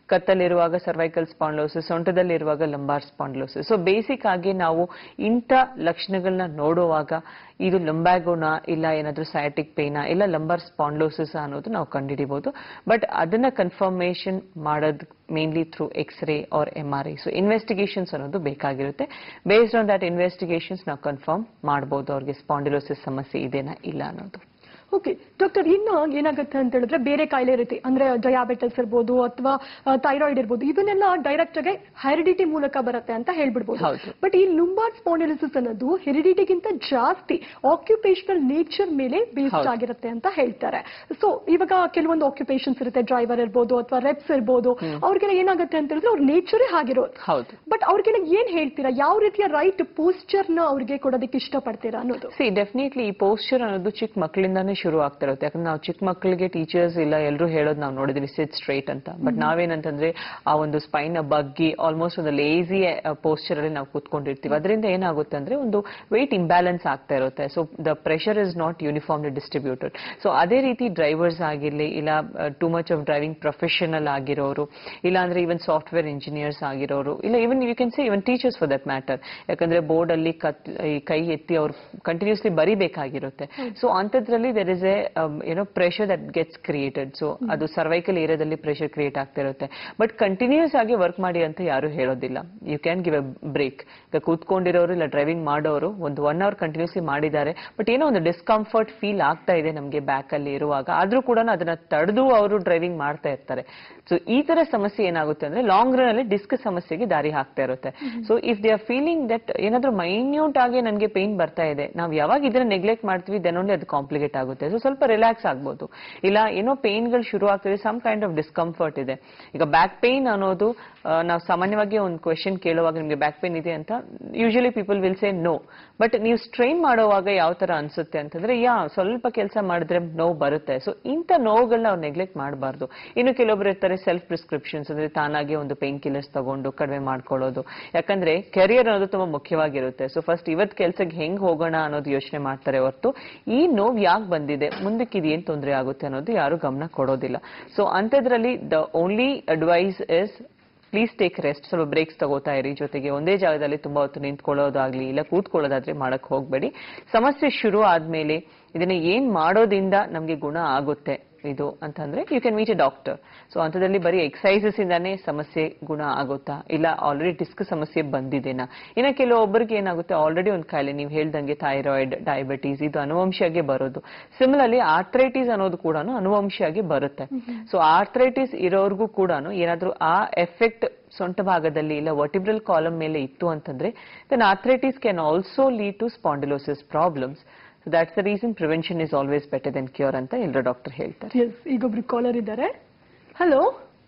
ಕತ್ತಲ್ಲಿರುವಾಗ ಸರ್ವೈಕಲ್ ಸ್ಪಾಂಡ್ಲೋಸಿಸ್ ಸೊಂಟದಲ್ಲಿರುವಾಗ ಲಂಬಾರ್ ಸ್ಪಾಂಡ್ಲೋಸಿಸ್ ಸೊ ಬೇಸಿಕ್ ಆಗಿ ನಾವು ಇಂಥ ಲಕ್ಷಣಗಳನ್ನ ನೋಡುವಾಗ ಇದು ಲಂಬ್ಯಾಗೋನಾ ಇಲ್ಲ ಏನಾದ್ರೂ ಸಯಾಟಿಕ್ ಪೇನಾ ಇಲ್ಲ ಲಂಬಾರ್ ಸ್ಪಾಂಡ್ಲೋಸಿಸ್ ಅನ್ನೋದು ನಾವು ಕಂಡುಹಿಡಿಬಹುದು ಬಟ್ ಅದನ್ನ ಕನ್ಫರ್ಮೇಶನ್ ಮಾಡೋದು mainly through X ray or M R I so investigations ಅನ್ನೋದು ಬೇಕಾಗಿರುತ್ತೆ ಬೇಸ್ಡ್ ಆನ್ ದಟ್ ಇನ್ವೆಸ್ಟಿಗೇಷನ್ಸ್ ನಾವು ಕನ್ಫರ್ಮ್ ಮಾಡ್ಬೋದು ಅವ್ರಿಗೆ ಸ್ಪಾಂಡಿಲೋಸಿಸ್ ಸಮಸ್ಯೆ ಇದೆನಾ ಇಲ್ಲ ಅನ್ನೋದು ಓಕೆ ಡಾಕ್ಟರ್ ಇನ್ನ ಏನಾಗುತ್ತೆ ಅಂತ ಹೇಳಿದ್ರೆ ಬೇರೆ ಕಾಯಿಲೆ ಇರುತ್ತೆ ಅಂದ್ರೆ ಡಯಾಬಿಟಿಸ್ ಇರ್ಬೋದು ಅಥವಾ ಥೈರಾಯ್ಡ್ ಇರ್ಬೋದು ಇದನ್ನೆಲ್ಲ ಡೈರೆಕ್ಟ್ ಆಗಿ ಹೆರಿಡಿಟಿ ಮೂಲಕ ಬರುತ್ತೆ ಅಂತ ಹೇಳ್ಬಿಡ್ಬೋದು ಹೌದು. ಬಟ್ ಈ ಲುಂಬಾರ್ ಸ್ಪಾಂಡಿಲಿಸಿಸ್ ಅನ್ನೋದು ಹೆರಿಡಿಟಿಗಿಂತ ಜಾಸ್ತಿ ಆಕ್ಯುಪೇಷನಲ್ ನೇಚರ್ ಮೇಲೆ ಬೇಸ್ಡ್ ಹೌದು. ಆಗಿರುತ್ತೆ ಅಂತ ಹೇಳ್ತಾರೆ ಸೊ ಇವಾಗ ಕೆಲವೊಂದು ಆಕ್ಯುಪೇಷನ್ಸ್ ಇರುತ್ತೆ ಡ್ರೈವರ್ ಇರ್ಬೋದು ಅಥವಾ ರೆಪ್ಸ್ ಇರ್ಬೋದು ಅವ್ರಿಗೆಲ್ಲ ಏನಾಗುತ್ತೆ ಅಂತ ಹೇಳಿದ್ರೆ ಅವ್ರ ನೇಚರೇ ಆಗಿರೋದು ಹೌದು ಬಟ್ ಅವ್ರಿಗೆಲ್ಲ ಏನ್ ಹೇಳ್ತೀರಾ ಯಾವ ರೀತಿಯ ರೈಟ್ ಪೋಸ್ಚರ್ ನ ಅವ್ರಿಗೆ ಕೊಡೋದಕ್ಕೆ ಇಷ್ಟಪಡ್ತೀರಾ ಅನ್ನೋದು ಸಿ ಡೆಫಿನೆಟ್ಲಿ ಈ ಪೋಸ್ಚರ್ ಅನ್ನೋದು ಚಿಕ್ಕ ಮಕ್ಕಳಿಂದಾನೇ ಶುರು ಆಗ್ತಾ ಇರುತ್ತೆ ಯಾಕಂದ್ರೆ ನಾವು ಚಿಕ್ಕ ಮಕ್ಕಳಿಗೆ ಟೀಚರ್ಸ್ ಇಲ್ಲ ಎಲ್ಲರೂ ಹೇಳೋದು ನಾವು ನೋಡಿದ್ವಿ ಸಿಟ್ ಸ್ಟ್ರೈಟ್ ಅಂತ ಬಟ್ ನಾವೇನಂತಂದ್ರೆ ಆ ಒಂದು ಸ್ಪೈನ್ ಬಗ್ಗಿ ಆಲ್ಮೋಸ್ಟ್ ಒಂದು ಲೇಸಿ ಪೋಸ್ಚರ್ ಅಲ್ಲಿ ನಾವು ಕೂತ್ಕೊಂಡಿರ್ತೀವಿ ಅದರಿಂದ ಏನಾಗುತ್ತೆ ಅಂದ್ರೆ ಒಂದು ವೆಯ್ಟ್ ಇಂಬ್ಯಾಲೆನ್ಸ್ ಆಗ್ತಾ ಇರುತ್ತೆ so the pressure is not uniformly distributed so ಅದೇ ರೀತಿ ಡ್ರೈವರ್ಸ್ ಆಗಿರ್ಲಿ ಇಲ್ಲ too much of driving professional ಆಗಿರೋರು ಇಲ್ಲ ಅಂದ್ರೆ ಈವನ್ ಸಾಫ್ಟ್ವೇರ್ ಇಂಜಿನಿಯರ್ಸ್ ಆಗಿರೋರು ಇಲ್ಲ even you can say even teachers for that matter ಯಾಕಂದ್ರೆ ಬೋರ್ಡ್ ಅಲ್ಲಿ ಕತ್ ಈ ಕೈ ಎತ್ತಿ ಅವ್ರು ಕಂಟಿನ್ಯೂಸ್ಲಿ ಬರಿಬೇಕಾಗಿರುತ್ತೆ ಸೊ ಅಂಥದ್ರಲ್ಲಿ ದೆರ್ ಇಸ್ ಎ ಏನೋ pressure that gets created so ಅದು ಸರ್ವೈಕಲ್ ಏರಿಯಾದಲ್ಲಿ ಪ್ರೆಷರ್ ಕ್ರಿಯೇಟ್ ಆಗ್ತಾ ಇರುತ್ತೆ ಬಟ್ ಕಂಟಿನ್ಯೂಸ್ ಆಗಿ ವರ್ಕ್ ಮಾಡಿ ಅಂತ ಯಾರು ಹೇಳೋದಿಲ್ಲ you can give a break ಈಗ ಕೂತ್ಕೊಂಡಿರೋರು ಇಲ್ಲ ಡ್ರೈವಿಂಗ್ ಮಾಡೋರು ಒಂದು ಒನ್ ಅವರ್ ಕಂಟಿನ್ಯೂಸ್ಲಿ ಮಾಡಿದ್ದಾರೆ ಬಟ್ ಏನೋ ಒಂದು ಡಿಸ್ಕಂಫರ್ಟ್ ಫೀಲ್ ಆಗ್ತಾ ಇದೆ ನಮಗೆ ಬ್ಯಾಕ್ ಅಲ್ಲಿ ಇರುವಾಗ ಆದ್ರೂ ಕೂಡ ಅದನ್ನ ತಡೆದು ಅವರು ಡ್ರೈವಿಂಗ್ ಮಾಡ್ತಾ ಇರ್ತಾರೆ ಸೊ ಈ ತರ ಸಮಸ್ಯೆ ಏನಾಗುತ್ತೆ ಅಂದ್ರೆ ಲಾಂಗ್ ರನ್ ಅಲ್ಲಿ ಡಿಸ್ಕ್ ಸಮಸ್ಯೆಗೆ ದಾರಿ ಹಾಕ್ತಾ ಇರುತ್ತೆ so if they are feeling that ಏನಾದ್ರೂ ಮೈನ್ಯೂಟ್ ಆಗಿ ನನಗೆ ಪೇನ್ ಬರ್ತಾ ಇದೆ ನಾವು ಯಾವಾಗ ಇದನ್ನ ನೆಗ್ಲೆಕ್ಟ್ ಮಾಡ್ತೀವಿ ದೆನ್ ಓನ್ಲಿ ಅದು ಕಾಂಪ್ಲಿಕೇಟ್ ಆಗುತ್ತೆ ಸೊ ಸ್ವಲ್ಪ ರಿಲ್ಯಾಕ್ಸ್ ಆಗ್ಬೋದು ಇಲ್ಲ ಏನೋ ಪೇನ್ಗಳು ಶುರು ಆಗ್ತಿದೆ ಸಮ್ ಕೈಂಡ್ ಆಫ್ ಡಿಸ್ಕಂಫರ್ಟ್ ಇದೆ ಈಗ ಬ್ಯಾಕ್ ಪೇನ್ ಅನ್ನೋದು ಆ, ನಾವು ಸಾಮಾನ್ಯವಾಗಿ ಒಂದು ಕ್ವೆಶನ್ ಕೇಳುವಾಗ ನಿಮಗೆ ಬ್ಯಾಕ್ ಪೇನ್ ಇದೆ ಅಂತ usually people will say no but ನೀವು ಸ್ಟ್ರೈನ್ ಮಾಡೋವಾಗ ಯಾವ ತರ ಅನ್ಸುತ್ತೆ ಅಂತಂದ್ರೆ ಯಾ ಸ್ವಲ್ಪ ಕೆಲಸ ಮಾಡಿದ್ರೆ ನೋವು ಬರುತ್ತೆ ಸೊ ಇಂಥ ನೋವುಗಳನ್ನ ಅವ್ರು ನೆಗ್ಲೆಕ್ಟ್ ಮಾಡಬಾರ್ದು ಇನ್ನು ಕೆಲವೊಬ್ರು ಇರ್ತಾರೆ ಸೆಲ್ಫ್ ಪ್ರಿಸ್ಕ್ರಿಪ್ಷನ್ಸ್ ಅಂದ್ರೆ ತಾನಾಗೆ ಒಂದು ಪೇನ್ ಕಿಲ್ಲರ್ಸ್ ತಗೊಂಡು ಕಡಿಮೆ ಮಾಡ್ಕೊಳ್ಳೋದು ಯಾಕಂದ್ರೆ ಕೆರಿಯರ್ ಅನ್ನೋದು ತುಂಬಾ ಮುಖ್ಯವಾಗಿರುತ್ತೆ ಸೊ ಫಸ್ಟ್ ಇವತ್ ಕೆಲ್ಸಕ್ಕೆ ಹೆಂಗ್ ಹೋಗೋಣ ಅನ್ನೋದು ಯೋಚನೆ ಮಾಡ್ತಾರೆ ಹೊರತು ಈ ನೋವು ಯಾಕೆ ಬಂದಿದೆ ಮುಂದಕ್ಕೆ ಇದು ಏನ್ ತೊಂದರೆ ಆಗುತ್ತೆ ಅನ್ನೋದು ಯಾರು ಗಮನ ಕೊಡೋದಿಲ್ಲ ಸೊ ಅಂಥದ್ರಲ್ಲಿ the only advice is please take rest ಸ್ವಲ್ಪ ಬ್ರೇಕ್ಸ್ ತಗೋತಾ ಇರಿ ಜೊತೆಗೆ ಒಂದೇ ಜಾಗದಲ್ಲಿ ತುಂಬಾ ಹೊತ್ತು ನಿಂತ್ಕೊಳ್ಳೋದಾಗ್ಲಿ ಇಲ್ಲ ಕೂತ್ಕೊಳ್ಳೋದಾದ್ರೆ ಮಾಡಕ್ ಹೋಗ್ಬೇಡಿ ಸಮಸ್ಯೆ ಶುರು ಆದ್ಮೇಲೆ ಇದನ್ನ ಏನ್ ಮಾಡೋದ್ರಿಂದ ನಮ್ಗೆ ಗುಣ ಆಗುತ್ತೆ ಇದು ಅಂತಂದ್ರೆ you can meet a doctor so ಅಂಥದ್ರಲ್ಲಿ ಬರೀ ಎಕ್ಸಸೈಸಸ್ ಇಂದಾನೇ ಸಮಸ್ಯೆ ಗುಣ ಆಗುತ್ತಾ ಇಲ್ಲ ಆಲ್ರೆಡಿ ಡಿಸ್ಕ್ ಸಮಸ್ಯೆ ಬಂದಿದೆನಾ ಇನ್ನ ಕೆಲವೊಬ್ಬರಿಗೆ ಏನಾಗುತ್ತೆ ಆಲ್ರೆಡಿ ಒಂದು ಕಾಯಿಲೆ ನೀವು ಹೇಳ್ದಂಗೆ ಥೈರಾಯ್ಡ್ ಡಯಾಬಿಟೀಸ್ ಇದು ಅನುವಂಶಿಯಾಗಿ ಬರೋದು ಸಿಮಿಲರ್ಲಿ ಆರ್ಥ್ರೈಟಿಸ್ ಅನ್ನೋದು ಕೂಡ ಅನುವಂಶಿಯಾಗಿ ಬರುತ್ತೆ ಸೊ ಆರ್ಥ್ರೈಟಿಸ್ ಇರೋರ್ಗೂ ಕೂಡ ಏನಾದ್ರೂ ಆ ಎಫೆಕ್ಟ್ ಸೊಂಟ ಭಾಗದಲ್ಲಿ ಇಲ್ಲ ವರ್ಟಿಬ್ರಲ್ ಕಾಲಮ್ ಮೇಲೆ ಇತ್ತು ಅಂತಂದ್ರೆ then arthritis can also lead to spondylosis problems so that's the reason prevention is always better then cure ಅಂತ ಎಲ್ಲರೂ ಡಾಕ್ಟರ್ ಹೇಳ್ತಾರೆ ಎಸ್ ಈಗೊಬ್ರು ಕಾಲರ್ ಇದ್ದಾರೆ ಹಲೋ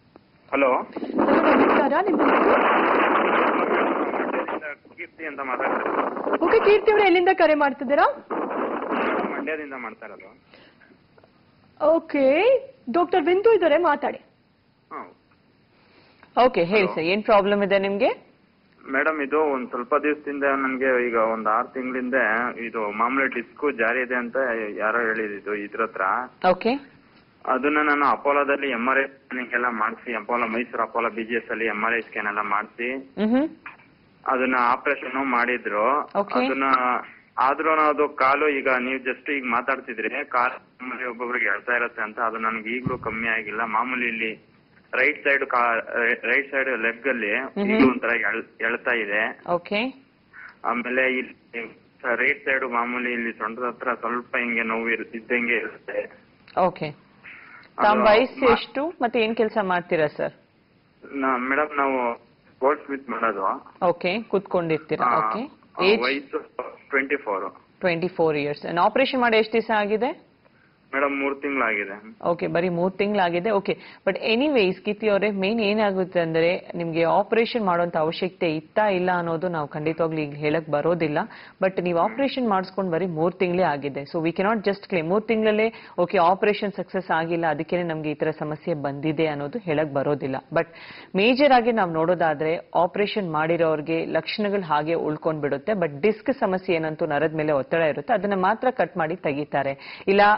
ಹಲೋ ನಮಸ್ಕಾರ ನಿಮ್ಮ ಹೆಸರು ಕೀರ್ತಿ ಅಂತ ಮಾತಾಡ್ತಾರೆ ಓಕೆ ಕೀರ್ತಿ ಅವರೇ ಎಲ್ಲಿಂದ ಕರೆ ಮಾಡ್ತಿದ್ದೀರಾ ಮಂಡ್ಯದಿಂದ ಮಾಡ್ತಾ ಇರೋದು ಓಕೆ ಡಾಕ್ಟರ್ ಬಿಂದು ಇದ್ದಾರೆ ಮಾತಾಡಿ ಹಾಂ ಓಕೆ ಹೇಳಿ ಸರ್ ಏನ್ ಪ್ರಾಬ್ಲಮ್ ಇದೆ ನಿಮ್ಗೆ ಮೇಡಮ್ ಇದು ಒಂದ್ ಸ್ವಲ್ಪ ದಿವಸದಿಂದ ನನಗೆ ಈಗ ಒಂದ್ ಆರು ತಿಂಗಳಿಂದ ಇದು ಮಾಮೂಲಿ ಡಿಸ್ಕು ಜಾರಿ ಇದೆ ಅಂತ ಯಾರೋ ಹೇಳಿದ್ದು ಇದ್ರ ಹತ್ರ ಓಕೆ ಅದನ್ನ ನಾನು ಅಪೋಲೋದಲ್ಲಿ ಎಂ ಆರ್ ಐ ಸ್ಕ್ಯಾನಿಂಗ್ ಎಲ್ಲ ಮಾಡಿಸಿ Apollo Mysuru Apollo B G S ಅಲ್ಲಿ ಎಂ ಆರ್ ಐ ಸ್ಕ್ಯಾನ್ ಎಲ್ಲ ಮಾಡಿಸಿ ಹ್ಮ್ ಅದನ್ನ ಆಪರೇಷನ್ ಮಾಡಿದ್ರು Okay. ಅದನ್ನ ಆದ್ರೂ ಅದು ಕಾಲು ಈಗ ನೀವು ಜಸ್ಟ್ ಈಗ ಮಾತಾಡ್ತಿದ್ರಿ ಕಾಲು ಮಾಮೂಲಿ ಒಬ್ಬೊಬ್ರಿಗೆ ಹೇಳ್ತಾ ಇರತ್ತೆ ಅಂತ ಅದು ನನ್ಗೆ ಈಗಲೂ ಕಮ್ಮಿ ಆಗಿಲ್ಲ ಮಾಮೂಲಿ ಇಲ್ಲಿ right side right side leg ಅಲ್ಲಿ ಈಗಲೂ ಒಂಥರ ಎಳ್- ಎಳ್ತಾ ಇದೆ ಓಕೆ ಆಮೇಲೆ ಇಲ್ಲಿ ರೈಟ್ ಸೈಡ್ ಮಾಮೂಲಿ ಇಲ್ಲಿ ಸೊಂಟದ ಹತ್ರ ಸ್ವಲ್ಪ ಹಿಂಗೆ ನೋವು ಇರ್- ಇದ್ದಂಗೆ ಇರುತ್ತೆ ಓಕೆ ತಮ್ಮ ಅದು ವಯಸ್ಸು ಮಾ- ಎಷ್ಟು ಮತ್ತೆ ಏನ್ ಕೆಲಸ ಮಾಡ್ತೀರಾ ಸರ್ ಮೇಡಮ್ ನಾವು ಗೋಲ್ಡ್ ಸ್ಮಿತ್ ಮಾಡೋದು ಓಕೆ ಕೂತ್ಕೊಂಡಿರ್ತೀರಾ ಆ, ಓಕೆ ಆ, ಏಜ್ ವಯಸ್ಸು twenty four twenty four years operation ಮಾಡಿ ಎಷ್ಟು ದಿವಸ ಆಗಿದೆ ಮೇಡಮ್ ಮೂರ್ ತಿಂಗಳಾಗಿದೆ ಓಕೆ ಬರೀ ಮೂರ್ ತಿಂಗಳಾಗಿದೆ ಓಕೆ ಬಟ್ ಎನಿವೇಸ್ ಕಿತಿ ಅವರೇ ಮೇನ್ ಏನಾಗುತ್ತೆ ಅಂದ್ರೆ ನಿಮ್ಗೆ ಆಪರೇಷನ್ ಮಾಡುವಂತ ಅವಶ್ಯಕತೆ ಇತ್ತಾ ಇಲ್ಲ ಅನ್ನೋದು ನಾವು ಖಂಡಿತವಾಗ್ಲೂ ಈಗ ಹೇಳಕ್ ಬರೋದಿಲ್ಲ ಬಟ್ ನೀವು ಆಪರೇಷನ್ ಮಾಡಿಸ್ಕೊಂಡು ಬರೀ ಮೂರ್ ತಿಂಗಳೇ ಆಗಿದೆ so we cannot just claim ಮೂರ್ ತಿಂಗಳಲ್ಲೇ ಓಕೆ ಆಪರೇಷನ್ ಸಕ್ಸಸ್ ಆಗಿಲ್ಲ ಅದಕ್ಕೆ ನಮ್ಗೆ ಈ ತರ ಸಮಸ್ಯೆ ಬಂದಿದೆ ಅನ್ನೋದು ಹೇಳಕ್ ಬರೋದಿಲ್ಲ ಬಟ್ ಮೇಜರ್ ಆಗಿ ನಾವು ನೋಡೋದಾದ್ರೆ ಆಪರೇಷನ್ ಮಾಡಿರೋರ್ಗೆ ಲಕ್ಷಣಗಳು ಹಾಗೆ ಉಳ್ಕೊಂಡ್ ಬಿಡುತ್ತೆ ಬಟ್ ಡಿಸ್ಕ್ ಸಮಸ್ಯೆ ಏನಂತೂ ನರದ ಮೇಲೆ ಒತ್ತಡ ಇರುತ್ತೆ ಅದನ್ನ ಮಾತ್ರ ಕಟ್ ಮಾಡಿ ತೆಗಿತಾರೆ ಇಲ್ಲ ಅದು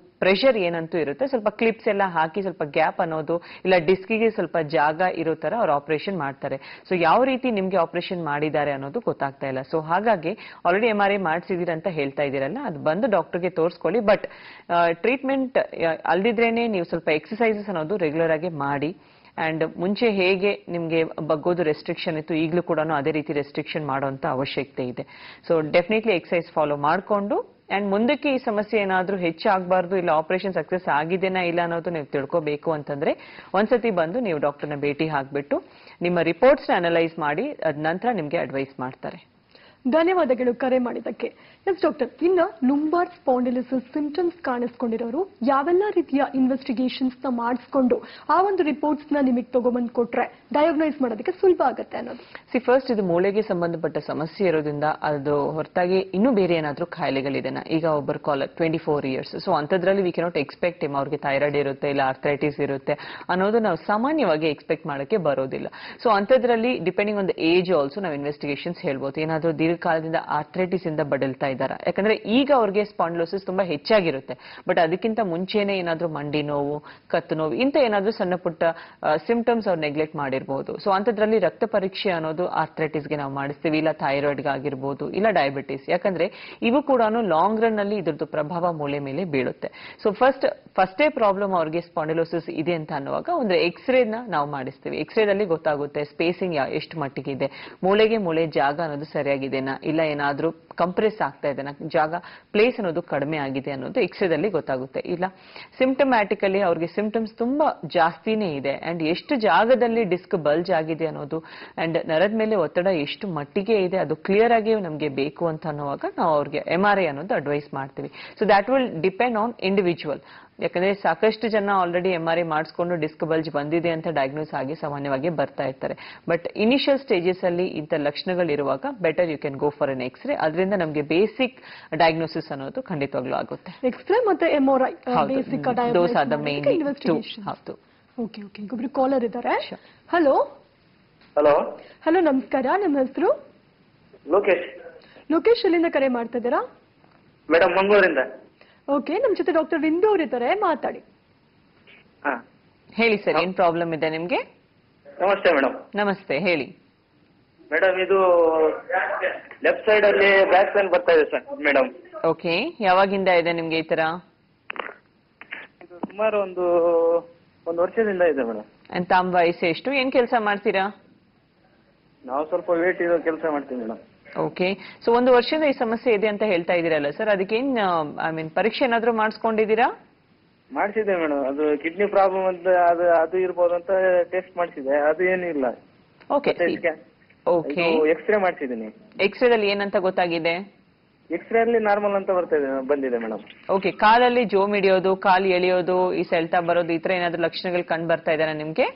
ಪ್ರೆಷರ್ ಏನಂತೂ ಇರುತ್ತೆ ಸ್ವಲ್ಪ ಕ್ಲಿಪ್ಸ್ ಎಲ್ಲ ಹಾಕಿ ಸ್ವಲ್ಪ ಗ್ಯಾಪ್ ಅನ್ನೋದು ಇಲ್ಲ ಡಿಸ್ಕಿಗೆ ಸ್ವಲ್ಪ ಜಾಗ ಇರೋ ತರ ಅವ್ರು ಆಪರೇಷನ್ ಮಾಡ್ತಾರೆ ಸೊ ಯಾವ ರೀತಿ ನಿಮ್ಗೆ ಆಪರೇಷನ್ ಮಾಡಿದ್ದಾರೆ ಅನ್ನೋದು ಗೊತ್ತಾಗ್ತಾ ಇಲ್ಲ ಸೊ ಹಾಗಾಗಿ ಆಲ್ರೆಡಿ ಎಂ ಆರ್ ಐ ಮಾಡಿಸಿದೀರ ಅಂತ ಹೇಳ್ತಾ ಇದ್ದೀರಲ್ಲ ಅದು ಬಂದು ಡಾಕ್ಟರ್ಗೆ ತೋರಿಸ್ಕೊಳ್ಳಿ ಬಟ್ ಟ್ರೀಟ್ಮೆಂಟ್ ಅಲ್ದಿದ್ರೇನೆ ನೀವು ಸ್ವಲ್ಪ ಎಕ್ಸಸೈಸಸ್ ಅನ್ನೋದು ರೆಗ್ಯುಲರ್ ಆಗಿ ಮಾಡಿ ಅಂಡ್ ಮುಂಚೆ ಹೇಗೆ ನಿಮ್ಗೆ ಬಗ್ಗೋದು ರೆಸ್ಟ್ರಿಕ್ಷನ್ ಇತ್ತು ಈಗಲೂ ಕೂಡ ಅದೇ ರೀತಿ ರೆಸ್ಟ್ರಿಕ್ಷನ್ ಮಾಡುವಂತ ಅವಶ್ಯಕತೆ ಇದೆ ಸೊ ಡೆಫಿನೆಟ್ಲಿ ಎಕ್ಸಸೈಸ್ ಫಾಲೋ ಮಾಡಿಕೊಂಡು ಅಂಡ್ ಮುಂದಕ್ಕೆ ಈ ಸಮಸ್ಯೆ ಏನಾದ್ರೂ ಹೆಚ್ಚಾಗಬಾರ್ದು ಇಲ್ಲ ಆಪರೇಷನ್ ಸಕ್ಸಸ್ ಆಗಿದೆನಾ ಇಲ್ಲ ಅನ್ನೋದು ನೀವು ತಿಳ್ಕೋಬೇಕು ಅಂತಂದ್ರೆ ಒಂದ್ಸತಿ ಬಂದು ನೀವು ಡಾಕ್ಟರ್ನ ಭೇಟಿ ಹಾಕ್ಬಿಟ್ಟು ನಿಮ್ಮ ರಿಪೋರ್ಟ್ಸ್ನ ಅನಲೈಸ್ ಮಾಡಿ ಅದ್ ನಂತರ ನಿಮ್ಗೆ ಅಡ್ವೈಸ್ ಮಾಡ್ತಾರೆ ಧನ್ಯವಾದಗಳು ಕರೆ ಮಾಡಿದ್ದಕ್ಕೆ ಎಸ್ ಡಾಕ್ಟರ್ ಇನ್ನ ಲುಂಬಾರ್ ಸ್ಪಾಂಡಿಲಿಸಿಸ್ ಸಿಂಟಮ್ಸ್ ಕಾಣಿಸ್ಕೊಂಡಿರೋರು ಯಾವೆಲ್ಲ ರೀತಿಯ ಇನ್ವೆಸ್ಟಿಗೇಷನ್ಸ್ ನ ಮಾಡಿಸ್ಕೊಂಡು ಆ ಒಂದು ರಿಪೋರ್ಟ್ಸ್ ನ ನಿಮಗೆ ತಗೊಂಬಂದ್ ಕೊಟ್ರೆ ಡಯಾಗ್ನೈಸ್ ಮಾಡೋದಕ್ಕೆ ಸುಲಭ ಆಗುತ್ತೆ ಅನ್ನೋದು ಸಿ ಫಸ್ಟ್ ಇದು ಮೂಳೆಗೆ ಸಂಬಂಧಪಟ್ಟ ಸಮಸ್ಯೆ ಇರೋದ್ರಿಂದ ಅದು ಹೊರತಾಗಿ ಇನ್ನೂ ಬೇರೆ ಏನಾದ್ರೂ ಕಾಯಿಲೆಗಳಿದೆನಾ ಈಗ ಒಬ್ಬರು caller twenty four years so ಅಂಥದ್ರಲ್ಲಿ ವಿ ಕೆನಾಟ್ ಎಕ್ಸ್ಪೆಕ್ಟ್ ಇಮ್ ಅವ್ರಿಗೆ ಥೈರಾಯ್ಡ್ ಇರುತ್ತೆ ಇಲ್ಲ ಆರ್ಥರೈಟಿಸ್ ಇರುತ್ತೆ ಅನ್ನೋದು ನಾವು ಸಾಮಾನ್ಯವಾಗಿ ಎಕ್ಸ್ಪೆಕ್ಟ್ ಮಾಡೋಕ್ಕೆ ಬರೋದಿಲ್ಲ ಸೊ ಅಂಥದ್ರಲ್ಲಿ depending on the age also ನಾವು ಇನ್ವೆಸ್ಟಿಗೇಷನ್ಸ್ ಹೇಳ್ಬೋದು ಏನಾದ್ರೂ ದೀರ್ಘಕಾಲದಿಂದ ಆರ್ಥರೈಟಿಸ್ ಇಂದ ಬಳಲ್ತಾ ಇದ್ದಾರೆ ಯಾಕಂದ್ರೆ ಈಗ ಅವ್ರಿಗೆ ಸ್ಪಾಂಡ್ಲೋಸಿಸ್ ತುಂಬಾ ಹೆಚ್ಚಾಗಿರುತ್ತೆ ಬಟ್ ಅದಕ್ಕಿಂತ ಮುಂಚೆನೆ ಏನಾದ್ರೂ ಮಂಡಿ ನೋವು ಕತ್ತು ನೋವು ಇಂಥ ಏನಾದ್ರೂ ಸಣ್ಣ ಪುಟ್ಟ ಸಿಂಪ್ಟಮ್ಸ್ ಅವ್ರು ನೆಗ್ಲೆಕ್ಟ್ ಮಾಡಿರ್ಬೋದು ಸೊ ಅಂಥದ್ರಲ್ಲಿ ರಕ್ತ ಪರೀಕ್ಷೆ ಅನ್ನೋದು ಆರ್ಥರೈಟಿಸ್ಗೆ ನಾವು ಮಾಡಿಸ್ತೀವಿ ಇಲ್ಲ ಥೈರಾಯ್ಡ್ಗೆ ಆಗಿರ್ಬೋದು ಇಲ್ಲ ಡಯಾಬಿಟಿಸ್ ಯಾಕಂದ್ರೆ ಇವು ಕೂಡ ಲಾಂಗ್ ರನ್ ಅಲ್ಲಿ ಇದ್ರದ್ದು ಪ್ರಭಾವ ಮೂಳೆ ಮೇಲೆ ಬೀಳುತ್ತೆ ಸೊ ಫಸ್ಟ್ ಫಸ್ಟೇ ಪ್ರಾಬ್ಲಮ್ ಅವ್ರಿಗೆ ಸ್ಪಾಂಡಿಲೋಸಿಸ್ ಇದೆ ಅಂತ ಅನ್ನುವಾಗ ಒಂದು ಎಕ್ಸ್ರೇನ ನಾವು ಮಾಡಿಸ್ತೀವಿ ಎಕ್ಸ್ರೇದಲ್ಲಿ ಗೊತ್ತಾಗುತ್ತೆ ಸ್ಪೇಸಿಂಗ್ ಎಷ್ಟು ಮಟ್ಟಿಗೆ ಇದೆ ಮೂಳೆಗೆ ಮೂಳೆ ಜಾಗ ಅನ್ನೋದು ಸರಿಯಾಗಿದೆನಾ ಇಲ್ಲ ಏನಾದ್ರೂ ಕಂಪ್ರೆಸ್ ಆಗ್ತಾ ಇದೆನಾ ಜಾಗ ಪ್ಲೇಸ್ ಅನ್ನೋದು ಕಡಿಮೆ ಆಗಿದೆ ಅನ್ನೋದು ಎಕ್ಸ್ರೇದಲ್ಲಿ ಗೊತ್ತಾಗುತ್ತೆ ಇಲ್ಲ ಸಿಂಪ್ಟಮ್ಯಾಟಿಕಲಿ ಅವ್ರಿಗೆ ಸಿಂಪ್ಟಮ್ಸ್ ತುಂಬಾ ಜಾಸ್ತಿನೇ ಇದೆ ಅಂಡ್ ಎಷ್ಟು ಜಾಗದಲ್ಲಿ ಡಿಸ್ಕ್ ಬಲ್ಜ್ ಆಗಿದೆ ಅನ್ನೋದು ಅಂಡ್ ನರದ ಮೇಲೆ ಒತ್ತಡ ಎಷ್ಟು ಮಟ್ಟಿಗೆ ಇದೆ ಅದು ಕ್ಲಿಯರ್ ಆಗಿ ನಮಗೆ ಬೇಕು ಅಂತ ಅನ್ನುವಾಗ ನಾವು ಅವ್ರಿಗೆ ಎಂ ಆರ್ ಐ ಅನ್ನೋದು ಅಡ್ವೈಸ್ ಮಾಡ್ತೀವಿ so that will depend on individual ಯಾಕಂದ್ರೆ ಸಾಕಷ್ಟು ಜನ ಆಲ್ರೆಡಿ ಎಂ ಆರ್ ಐ ಮಾಡಿಸ್ಕೊಂಡು ಡಿಸ್ಕ್ ಬಲ್ಜ್ ಬಂದಿದೆ ಅಂತ ಡಯಾಗ್ನೋಸ್ ಆಗಿ ಸಾಮಾನ್ಯವಾಗಿ ಬರ್ತಾ ಇರ್ತಾರೆ ಬಟ್ ಇನಿಷಿಯಲ್ ಸ್ಟೇಜಸ್ ಅಲ್ಲಿ ಇಂಥ ಲಕ್ಷಣಗಳಿರುವಾಗ better you can go for an X ray ಅದರಿಂದ ನಮಗೆ ಬೇಸಿಕ್ ಡಯಾಗ್ನೋಸಿಸ್ ಅನ್ನೋದು ಖಂಡಿತವಾಗ್ಲೂ ಆಗುತ್ತೆ ಎಕ್ಸ್ರೇ ಮತ್ತೆ MRI basic those are the main two investigation ಹೌದು ಓಕೆ ಓಕೆ ಒಬ್ರು ಕಾಲರ್ ಇದ್ದಾರೆ Sure. ಹಲೋ ಹಲೋ ಹಲೋ ನಮಸ್ಕಾರ ನಿಮ್ಮ ಹೆಸರು ಲೋಕೇಶ್ ಲೋಕೇಶ್ ಎಲ್ಲಿಂದ ಕರೆ ಮಾಡ್ತಾ ಇದ್ದೀರಾ ಮೇಡಮ್ ಮಂಗಳೂರಿಂದ ಓಕೆ ನಮ್ಮ ಜೊತೆ ಡಾಕ್ಟರ್ ವಿಂದು ಅವ್ರು ಇದ್ದಾರೆ ಮಾತಾಡಿ ಹಾ ಹೇಳಿ ಸರ್ ಏನ್ ಪ್ರಾಬ್ಲಮ್ ಇದೆ ನಿಮ್ಗೆ ನಮಸ್ತೆ ಮೇಡಮ್ ನಮಸ್ತೆ ಹೇಳಿ ಮೇಡಮ್ ಇದು ಲೆಫ್ಟ್ ಸೈಡ್ ಅಲ್ಲಿ ಬ್ಯಾಕ್ ಪೇನ್ ಬರ್ತಾ ಇದೆ ಸರ್ ಮೇಡಮ್ ಓಕೆ ಯಾವಾಗಿಂದ ಇದೆ ನಿಮ್ಗೆ ಈ ತರ ಇದು ಸುಮಾರು ಒಂದು ಒಂದು ವರ್ಷದಿಂದ ಇದೆ ಮೇಡಮ್ And ತಮ್ಮ ವಯಸ್ಸು ಎಷ್ಟು ಏನ್ ಕೆಲಸ ಮಾಡ್ತೀರಾ ನಾವು ಸ್ವಲ್ಪ ವೇಟ್ ಇರೋ ಕೆಲಸ ಮಾಡ್ತೀವಿ ಮೇಡಮ್ ಓಕೆ ಸೊ ಒಂದು ವರ್ಷದ ಈ ಸಮಸ್ಯೆ ಇದೆ ಅಂತ ಹೇಳ್ತಾ ಇದೀರಲ್ಲ ಸರ್ ಅದಕ್ಕೇನ್ ಐ ಮೀನ್ ಪರೀಕ್ಷೆ ಏನಾದ್ರೂ ಮಾಡಿಸ್ಕೊಂಡಿದ್ದೀರಾ ಮಾಡಿಸಿದೆ ಮೇಡಮ್ ಅದು ಕಿಡ್ನಿ ಪ್ರಾಬ್ಲಮ್ ಅಂತ ಅದು ಅದು ಇರ್ಬೋದು ಅಂತ ಟೆಸ್ಟ್ ಮಾಡಿಸಿದೆ ಅದು ಏನಿಲ್ಲ ಓಕೆ ಮತ್ತೆ ಓಕೆ ಎಕ್ಸ್ರೇ ಮಾಡಿಸಿದ್ದೀನಿ ಎಕ್ಸ್ರೇದಲ್ಲಿ ಏನಂತ ಗೊತ್ತಾಗಿದೆ ಎಕ್ಸ್ರೇ ಅಲ್ಲಿ ನಾರ್ಮಲ್ ಅಂತ ಬರ್ತಾ ಇದೆ ಬಂದಿದೆ ಮೇಡಮ್ ಓಕೆ ಕಾಲಲ್ಲಿ ಜೋಮ್ ಹಿಡಿಯೋದು ಕಾಲು ಎಳೆಯೋದು ಈ ಸೆಳ್ತಾ ಬರೋದು ಈ ತರ ಏನಾದ್ರೂ ಲಕ್ಷಣಗಳು ಕಂಡು ಬರ್ತಾ ಇದಾರ ನಿಮ್ಗೆ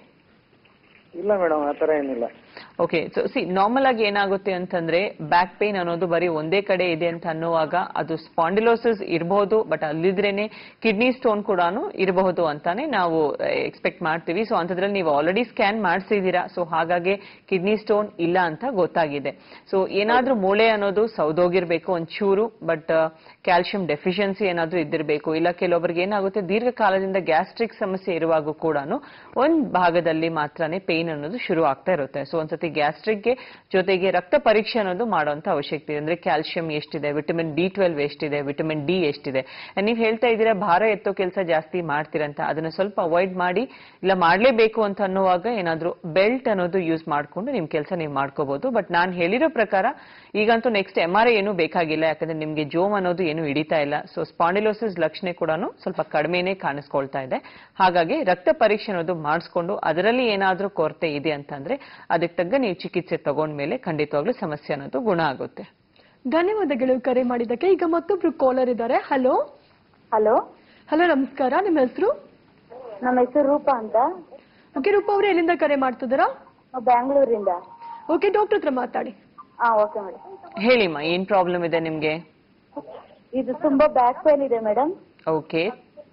ಇಲ್ಲ ಮೇಡಮ್ ಆ ತರ ಏನಿಲ್ಲ ಓಕೆ ಸೊ ಸಿ ನಾರ್ಮಲ್ ಆಗಿ ಏನಾಗುತ್ತೆ ಅಂತಂದ್ರೆ ಬ್ಯಾಕ್ ಪೇನ್ ಅನ್ನೋದು ಬರೀ ಒಂದೇ ಕಡೆ ಇದೆ ಅಂತ ಅನ್ನುವಾಗ ಅದು ಸ್ಪಾಂಡಿಲೋಸಿಸ್ ಇರಬಹುದು ಬಟ್ ಅಲ್ಲಿದ್ರೇನೆ ಕಿಡ್ನಿ ಸ್ಟೋನ್ ಕೂಡ ಇರಬಹುದು ಅಂತಾನೆ ನಾವು ಎಕ್ಸ್ಪೆಕ್ಟ್ ಮಾಡ್ತೀವಿ ಸೊ ಅಂತದ್ರಲ್ಲಿ ನೀವು ಆಲ್ರೆಡಿ ಸ್ಕ್ಯಾನ್ ಮಾಡಿಸಿದೀರಾ ಸೊ ಹಾಗಾಗಿ ಕಿಡ್ನಿ ಸ್ಟೋನ್ ಇಲ್ಲ ಅಂತ ಗೊತ್ತಾಗಿದೆ ಸೊ ಏನಾದ್ರೂ ಮೂಳೆ ಅನ್ನೋದು ಸೌದೋಗಿರ್ಬೇಕು ಒಂಚೂರು ಬಟ್ ಕ್ಯಾಲ್ಸಿಯಂ ಡೆಫಿಷಿಯನ್ಸಿ ಏನಾದ್ರೂ ಇದ್ದಿರಬೇಕು ಇಲ್ಲ ಕೆಲವೊಬ್ಬರಿಗೆ ಏನಾಗುತ್ತೆ ದೀರ್ಘಕಾಲದಿಂದ ಗ್ಯಾಸ್ಟ್ರಿಕ್ ಸಮಸ್ಯೆ ಇರುವಾಗ ಕೂಡ ಒಂದ್ ಭಾಗದಲ್ಲಿ ಮಾತ್ರನೇ ಪೇನ್ ಅನ್ನೋದು ಶುರು ಆಗ್ತಾ ಇರುತ್ತೆ ಸೊ ಒಂದ್ಸತಿ ಗ್ಯಾಸ್ಟ್ರಿಕ್ಗೆ ಜೊತೆಗೆ ರಕ್ತ ಪರೀಕ್ಷೆ ಅನ್ನೋದು ಮಾಡುವಂತ ಅವಶ್ಯಕತೆ ಇದೆ ಅಂದ್ರೆ ಕ್ಯಾಲ್ಸಿಯಂ ಎಷ್ಟಿದೆ ವಿಟಮಿನ್ ಬಿ ಟ್ವೆಲ್ವ್ ಎಷ್ಟಿದೆ ವಿಟಮಿನ್ ಡಿ ಎಷ್ಟಿದೆ And ನೀವ್ ಹೇಳ್ತಾ ಇದ್ದೀರಾ ಭಾರ ಎತ್ತೋ ಕೆಲಸ ಜಾಸ್ತಿ ಮಾಡ್ತೀರಂತ ಅದನ್ನ ಸ್ವಲ್ಪ ಅವಾಯ್ಡ್ ಮಾಡಿ ಇಲ್ಲ ಮಾಡ್ಲೇಬೇಕು ಅಂತ ಅನ್ನುವಾಗ ಏನಾದ್ರೂ ಬೆಲ್ಟ್ ಅನ್ನೋದು ಯೂಸ್ ಮಾಡ್ಕೊಂಡು ನಿಮ್ ಕೆಲಸ ನೀವು ಮಾಡ್ಕೋಬಹುದು ಬಟ್ ನಾನ್ ಹೇಳಿರೋ ಪ್ರಕಾರ ಈಗಂತೂ ನೆಕ್ಸ್ಟ್ ಎಂ ಆರ್ ಐ ಏನು ಬೇಕಾಗಿಲ್ಲ ಯಾಕಂದ್ರೆ ನಿಮ್ಗೆ ಜೋಮ್ ಅನ್ನೋದು ಏನು ಹಿಡಿತಾ ಇಲ್ಲ ಸೊ ಸ್ಪಾಂಡಿಲೋಸಿಸ್ ಲಕ್ಷಣ ಕೂಡ ಸ್ವಲ್ಪ ಕಡಿಮೆನೇ ಕಾಣಿಸ್ಕೊಳ್ತಾ ಇದೆ ಹಾಗಾಗಿ ರಕ್ತ ಪರೀಕ್ಷೆ ಅನ್ನೋದು ಮಾಡಿಸ್ಕೊಂಡು ಅದರಲ್ಲಿ ಏನಾದ್ರೂ ಕೊರತೆ ಇದೆ ಅಂತಂದ್ರೆ ಅದಕ್ಕೆ ತಗ್ಗ ನೀವು ಚಿಕಿತ್ಸೆ ತಗೊಂಡ್ಮೇಲೆ ಖಂಡಿತವಾಗ್ಲೂ ಸಮಸ್ಯೆ ಅನ್ನೋದು ಗುಣ ಆಗುತ್ತೆ ಧನ್ಯವಾದಗಳು ಕರೆ ಮಾಡಿದ್ದಕ್ಕೆ ಈಗ ಮತ್ತೊಬ್ರು ಕಾಲರ್ ಇದ್ದಾರೆ ಹಲೋ ಹಲೋ ಹಲೋ ನಮಸ್ಕಾರ ನಿಮ್ಮ ಹೆಸರು ನಮ್ಮ ಹೆಸರು ರೂಪಾ ಅಂತ ಓಕೆ ರೂಪ ಅವ್ರು ಎಲ್ಲಿಂದ ಕರೆ ಮಾಡ್ತಿದ್ದೀರಾ ನಾವು ಬ್ಯಾಂಗ್ಳೂರಿಂದ ಓಕೆ ಡಾಕ್ಟರ್ ಹತ್ರ ಮಾತಾಡಿ ಹಾ ಓಕೆ ಮೇಡಮ್ ಹೇಳಿಮ್ಮ ಏನ್ ಪ್ರಾಬ್ಲಮ್ ಇದೆ ನಿಮ್ಗೆ ಇದು ತುಂಬಾ ಬ್ಯಾಕ್ ಪೇನ್ ಇದೆ ಮೇಡಮ್ ಓಕೆ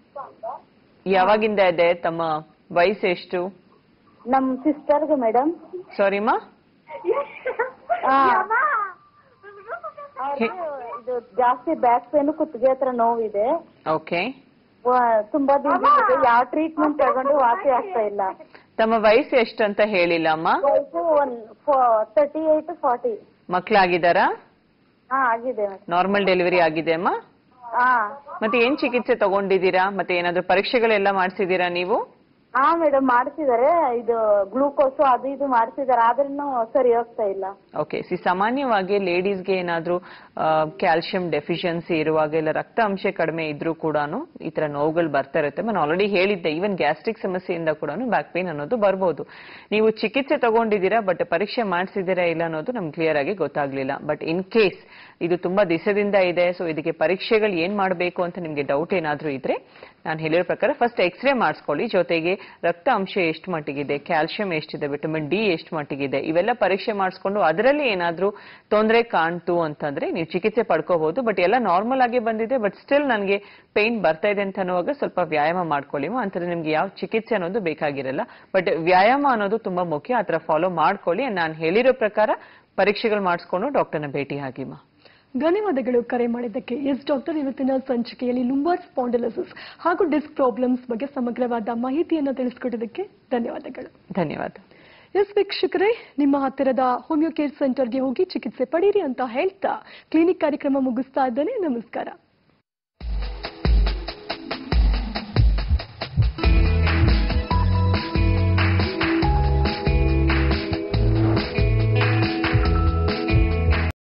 ಯಾವಾಗಿಂದ ಇದೆ ತಮ್ಮ ವಯಸ್ಸು ಎಷ್ಟು ನಮ್ ಸಿಸ್ಟರ್ಗೆ ಮೇಡಮ್ ಸಾರಿಮ್ಮ ಇದು ಜಾಸ್ತಿ ಬ್ಯಾಕ್ ಪೇನ್ ಕುತ್ತಿಗೆ ಹತ್ರ ನೋವಿದೆ ಓಕೆ ವ- ತುಂಬಾ ದಿನ ಯಾವ ಟ್ರೀಟ್ಮೆಂಟ್ ತಗೊಂಡು ವಾಸಿ ಆಗ್ತಾ ಇಲ್ಲ ತಮ್ಮ ವಯಸ್ಸು ಎಷ್ಟು ಅಂತ ಹೇಳಿಲ್ಲ ಅಮ್ಮ ವಯಸ್ಸು ಒನ್ ತರ್ಟಿ ಏಟ್ ಫಾರ್ಟಿ ಮಕ್ಕಳಾಗಿದ್ದಾರಾ ಹಾ ಆಗಿದೆ ಮೇಡಮ್ ನಾರ್ಮಲ್ ಡೆಲಿವರಿ ಆಗಿದೆ ಅಮ್ಮ ಹಾ ಮತ್ತೆ ಏನ್ ಚಿಕಿತ್ಸೆ ತಗೊಂಡಿದ್ದೀರಾ ಮತ್ತೆ ಏನಾದ್ರು ಪರೀಕ್ಷೆಗಳೆಲ್ಲ ಮಾಡಿಸಿದೀರಾ ನೀವು ಹಾ ಮೇಡಮ್ ಮಾಡ್ತಿದಾರೆ ಇದು ಗ್ಲೂಕೋಸ್ ಅದು ಇದು ಮಾಡ್ತಿದಾರೆ ಆದ್ರೂ ಸರಿ ಹೋಗ್ತಾ ಇಲ್ಲ ಓಕೆ ಸಿ ಸಾಮಾನ್ಯವಾಗಿ ಲೇಡೀಸ್ಗೆ ಏನಾದ್ರೂ ಕ್ಯಾಲ್ಸಿಯಂ ಡೆಫಿಷಿಯನ್ಸಿ ಇರುವಾಗ ಇಲ್ಲ ರಕ್ತ ಅಂಶ ಕಡಿಮೆ ಇದ್ರೂ ಕೂಡ ಈ ತರ ನೋವುಗಳು ಬರ್ತಾ ಇರುತ್ತೆ ನಾನು ಆಲ್ರೆಡಿ ಹೇಳಿದ್ದೆ ಈವನ್ ಗ್ಯಾಸ್ಟ್ರಿಕ್ ಸಮಸ್ಯೆಯಿಂದ ಕೂಡ ಬ್ಯಾಕ್ ಪೇನ್ ಅನ್ನೋದು ಬರ್ಬೋದು ನೀವು ಚಿಕಿತ್ಸೆ ತಗೊಂಡಿದ್ದೀರಾ ಬಟ್ ಪರೀಕ್ಷೆ ಮಾಡಿಸಿದ್ದೀರಾ ಇಲ್ಲ ಅನ್ನೋದು ನಮ್ಗೆ ಕ್ಲಿಯರ್ ಆಗಿ ಗೊತ್ತಾಗ್ಲಿಲ್ಲ ಬಟ್ ಇನ್ ಕೇಸ್ ಇದು ತುಂಬಾ ದಿವಸದಿಂದ ಇದೆ ಸೊ ಇದಕ್ಕೆ ಪರೀಕ್ಷೆಗಳು ಏನ್ ಮಾಡಬೇಕು ಅಂತ ನಿಮ್ಗೆ ಡೌಟ್ ಏನಾದ್ರೂ ಇದ್ರೆ ನಾನು ಹೇಳಿರೋ ಪ್ರಕಾರ ಫಸ್ಟ್ ಎಕ್ಸ್ರೇ ಮಾಡಿಸ್ಕೊಳ್ಳಿ ಜೊತೆಗೆ ರಕ್ತ ಅಂಶ ಎಷ್ಟು ಮಟ್ಟಿಗಿದೆ ಕ್ಯಾಲ್ಸಿಯಂ ಎಷ್ಟಿದೆ ವಿಟಮಿನ್ ಡಿ ಎಷ್ಟು ಮಟ್ಟಿಗಿದೆ ಇವೆಲ್ಲ ಪರೀಕ್ಷೆ ಮಾಡಿಸ್ಕೊಂಡು ಅದರಲ್ಲಿ ಏನಾದ್ರೂ ತೊಂದರೆ ಕಾಣ್ತು ಅಂತಂದ್ರೆ ನೀವು ಚಿಕಿತ್ಸೆ ಪಡ್ಕೋಬಹುದು ಬಟ್ ಎಲ್ಲ ನಾರ್ಮಲ್ ಆಗಿ ಬಂದಿದೆ ಬಟ್ ಸ್ಟಿಲ್ ನನಗೆ ಪೇನ್ ಬರ್ತಾ ಇದೆ ಅಂತ ಅನ್ನುವಾಗ ಸ್ವಲ್ಪ ವ್ಯಾಯಾಮ ಮಾಡ್ಕೊಳ್ಳಿ ಅಂತಂದ್ರೆ ನಿಮ್ಗೆ ಯಾವ ಚಿಕಿತ್ಸೆ ಅನ್ನೋದು ಬೇಕಾಗಿರಲ್ಲ ಬಟ್ ವ್ಯಾಯಾಮ ಅನ್ನೋದು ತುಂಬಾ ಮುಖ್ಯ ಆ ಥರ ಫಾಲೋ ಮಾಡ್ಕೊಳ್ಳಿ ನಾನು ಹೇಳಿರೋ ಪ್ರಕಾರ ಪರೀಕ್ಷೆಗಳು ಮಾಡಿಸ್ಕೊಂಡು ಡಾಕ್ಟರ್ನ ಭೇಟಿ ಆಗಿಮ್ಮ ಧನ್ಯವಾದಗಳು ಕರೆ ಮಾಡಿದ್ದಕ್ಕೆ ಎಸ್ ಡಾಕ್ಟರ್ ಇವತ್ತಿನ ಸಂಚಿಕೆಯಲ್ಲಿ ಲುಂಬಾರ್ ಸ್ಪಾಂಡಲಸಿಸ್ ಹಾಗೂ ಡಿಸ್ಕ್ ಪ್ರಾಬ್ಲಮ್ಸ್ ಬಗ್ಗೆ ಸಮಗ್ರವಾದ ಮಾಹಿತಿಯನ್ನು ತಿಳಿಸ್ಕೊಟ್ಟಿದ್ದಕ್ಕೆ ಧನ್ಯವಾದಗಳು ಧನ್ಯವಾದ ಎಸ್ ವೀಕ್ಷಕರೇ ನಿಮ್ಮ ಹತ್ತಿರದ ಹೋಮಿಯೋ ಕೇರ್ ಸೆಂಟರ್ಗೆ ಹೋಗಿ ಚಿಕಿತ್ಸೆ ಪಡೀರಿ ಅಂತ ಹೇಳ್ತಾ ಕ್ಲಿನಿಕ್ ಕಾರ್ಯಕ್ರಮ ಮುಗಿಸ್ತಾ ಇದ್ದೇನೆ ನಮಸ್ಕಾರ